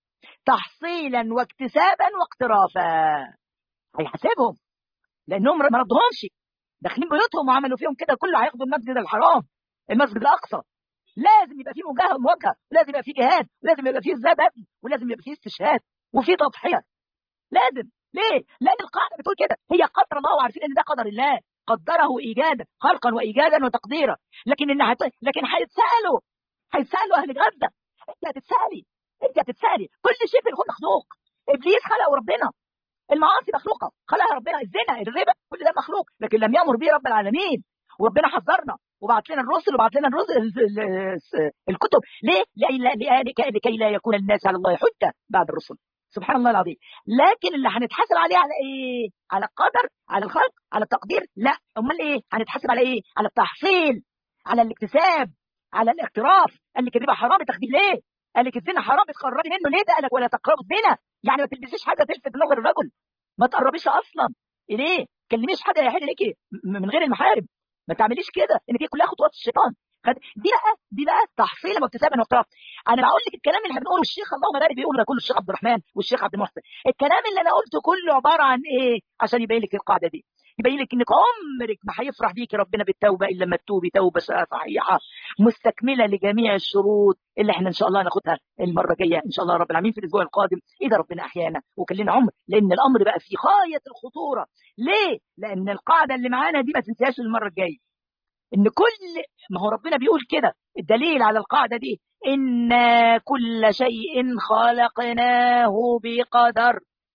تحصيلا واكتسابا واقترافا هيحاسبهم لانهم ما رضهمش داخلين بيوتهم وعملوا فيهم كده كله هياخدوا المسجد الحرام المسجد الاقصى لازم يبقى في مجاهد مواجهه ولازم يبقى في جهاد ولازم يبقى في ذبح ولازم يبقى في استشهاد وفي تضحيه لازم ليه؟ لان القاعده بتقول كده هي قدر الله وعارفين ان ده قدر الله قدره ايجادا خلقا وايجادا وتقديرا لكن ان هت... لكن هيتسالوا هيتسالوا اهل غزه انت هتتسالي انت هتتسالي كل شيء في الكون مخلوق ابليس خلقه ربنا المعاصي مخلوقه خلقها ربنا الزنا الربا كل ده مخلوق لكن لم يامر به رب العالمين وربنا حذرنا وبعت لنا الرسل وبعت لنا الرسل الكتب ليه؟ لكي, لكي لا يكون الناس على الله حجه بعد الرسل سبحان الله العظيم لكن اللي هنتحاسب عليه على ايه على القدر على الخلق على التقدير لا امال ايه هنتحاسب على ايه على التحصيل على الاكتساب على الاقتراف قال لك الربا حرام تاخديه ليه قال لك الزنا حرام تقربي منه ليه ده قال لك ولا تقربوا الزنا يعني ما تلبسيش حاجه تلفت نظر الرجل ما تقربيش اصلا ليه تكلميش حاجه يا حاجه ليكي من غير المحارم ما تعمليش كده ان دي كلها خطوات الشيطان دي بقى دي بقى تحصيلا واكتسابا واقتراف انا بقول لك الكلام اللي بنقوله الشيخ اللهم بارك بيقول ده كله الشيخ عبد الرحمن والشيخ عبد المحسن الكلام اللي انا قلته كله عباره عن ايه عشان يبين لك القاعده دي يبين لك انك عمرك ما هيفرح بيكي ربنا بالتوبه الا لما تتوبي توبه صحيحه مستكمله لجميع الشروط اللي احنا ان شاء الله هناخدها المره الجايه ان شاء الله رب العالمين في الاسبوع القادم اذا ربنا احيانا وكان لنا عمر لان الامر بقى في غايه الخطوره ليه؟ لان القاعده اللي معانا دي ما تنساهاش المره الجايه ان كل ما هو ربنا بيقول كده الدليل على القاعده دي ان كل شيء خلقناه بقدر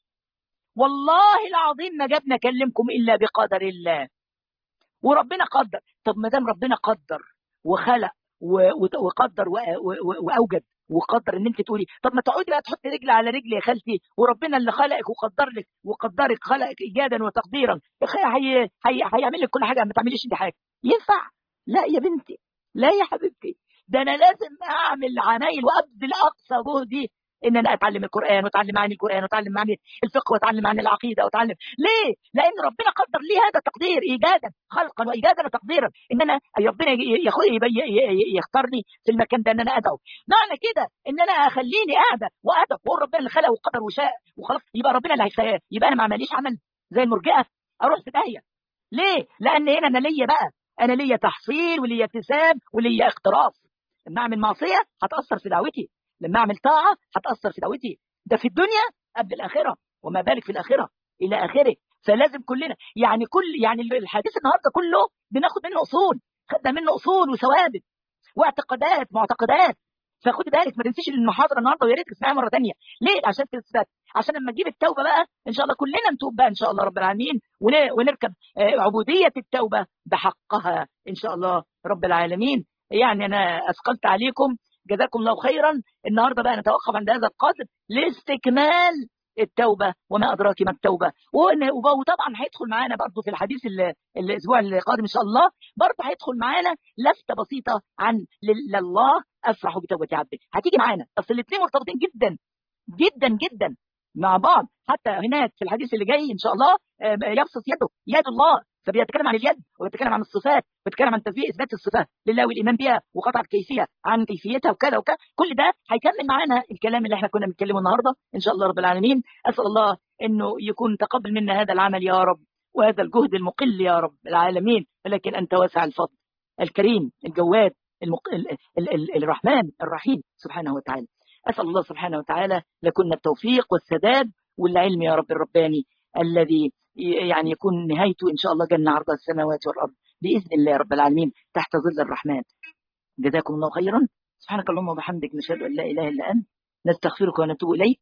والله العظيم ما جبنا كلمكم الا بقدر الله وربنا قدر طب ما دام ربنا قدر وخلق وقدر واوجد وقدر ان انت تقولي طب ما تقعدي بقى تحطي رجل على رجل يا خالتي وربنا اللي خلقك وقدر لك وقدرك خلقك ايجادا وتقديرا هي هي هيعمل لك كل حاجه ما تعمليش انت حاجه ينفع لا يا بنتي لا يا حبيبتي ده انا لازم اعمل عمايل وابذل اقصى جهدي ان انا اتعلم القران واتعلم معاني القران واتعلم معاني الفقه واتعلم معاني العقيده واتعلم ليه؟ لان ربنا قدر لي هذا التقدير ايجادا خلقا وايجادا وتقديرا ان انا ربنا يختارني في المكان ده ان انا ادعو معنى كده ان انا اخليني قاعده وادعو وهو ربنا اللي خلق وقدر وشاء وخلاص يبقى ربنا اللي هيخلق يبقى انا ما عمليش عمل زي المرجئه اروح في داهيه ليه؟ لان هنا انا ليا بقى انا ليا تحصيل وليا اكتساب وليا اقتراف لما اعمل معصيه هتاثر في دعوتي لما اعمل طاعه هتاثر في دعوتي ده في الدنيا قبل الاخره وما بالك في الاخره الى اخره فلازم كلنا يعني كل يعني الحديث النهارده كله بناخد منه اصول خدنا منه اصول وثوابت واعتقادات معتقدات فخدي بالك ما تنسيش المحاضره النهارده ويا ريت تسمعيها مره ثانيه ليه عشان تثبت عشان لما تجيب التوبه بقى ان شاء الله كلنا نتوب بقى ان شاء الله رب العالمين ونركب عبوديه التوبه بحقها ان شاء الله رب العالمين يعني انا اثقلت عليكم جزاكم الله خيرا النهارده بقى نتوقف عند هذا القدر لاستكمال التوبة وما أدراك ما التوبة وطبعا هيدخل معانا برضه في الحديث الأسبوع القادم إن شاء الله برضه هيدخل معانا لفتة بسيطة عن لله أفرح بتوبة عبده هتيجي معانا أصل الاثنين مرتبطين جدا جدا جدا مع بعض حتى هناك في الحديث اللي جاي إن شاء الله يبسط يده يد الله فبيتكلم عن اليد وبيتكلم عن الصفات بيتكلم عن تثبيت اثبات الصفات لله والايمان بها وقطع الكيفيه عن كيفيتها وكذا وكذا كل ده هيكمل معانا الكلام اللي احنا كنا بنتكلمه النهارده ان شاء الله رب العالمين اسال الله انه يكون تقبل منا هذا العمل يا رب وهذا الجهد المقل يا رب العالمين ولكن انت واسع الفضل الكريم الجواد المق... ال... ال... ال... الرحمن الرحيم سبحانه وتعالى اسال الله سبحانه وتعالى لكنا التوفيق والسداد والعلم يا رب الرباني الذي يعني يكون نهايته إن شاء الله جنة عرض السماوات والأرض بإذن الله رب العالمين تحت ظل الرحمن جزاكم الله خيرا سبحانك اللهم وبحمدك نشهد أن لا إله إلا أنت نستغفرك ونتوب إليك